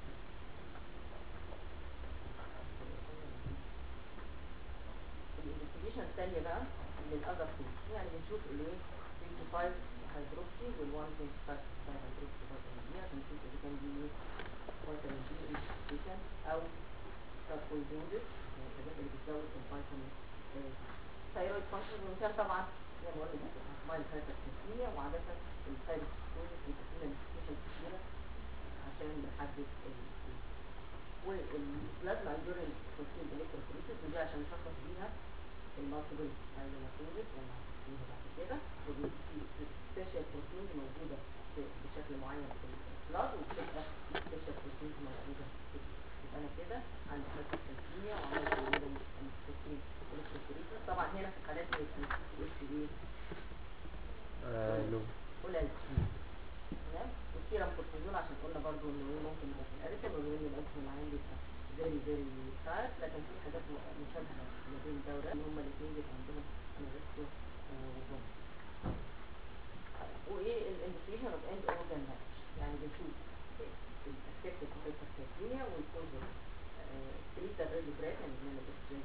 الانفستيجيشن الثانية بقى للأذر فود يعني بنشوف الايه 3 هيدروكسي وال 1.5 هيدروكسي فيتامين دي عشان نشوف اذا كان دي ايه فيتامين دي انفستيجيشن او سابويدوزس يعني الحاجات اللي بتزود الفيتامين ثايرويد فانكشن وكان طبعا زي ما قلنا مايل هايبرتنسية وعادة الثايرويد بيبقى فيه انفستيجيشن كتيرة عشان نحدد ال والبلازما اندورين بروتين الكتروفوريسيس ودي عشان نشخص بيها المالتيبل هايلوماتوزيس اللي هنشوفها بعد كده ودي في سبيشال بروتين موجوده في- بشكل معين في البلاد وبتبقى سبيشال بروتين موجوده في الجسم. يبقى انا كده عندي هايبرتنسية وعملت البروتين الكتروفوريسيس طبعا هنا في الحالات دي السي اتش ايه آه لو قليل تمام والسيرم كورتيزول عشان قلنا برضو انه ايه ممكن يبقى في الاريثم وبما ان الاريثم العين بيبقى فيري فيري فات لكن في حاجات م- مشابهه ما بين ده وده ان هما الاثنين بيبقى عندهم انريستو وهرمون وايه الانفستيجيشن اوف اند اورجان ماتش يعني بنشوف الافكت اوف الهايبركالسيميا والكوز تريتا راديوجراف يعني بنعمل اكس راي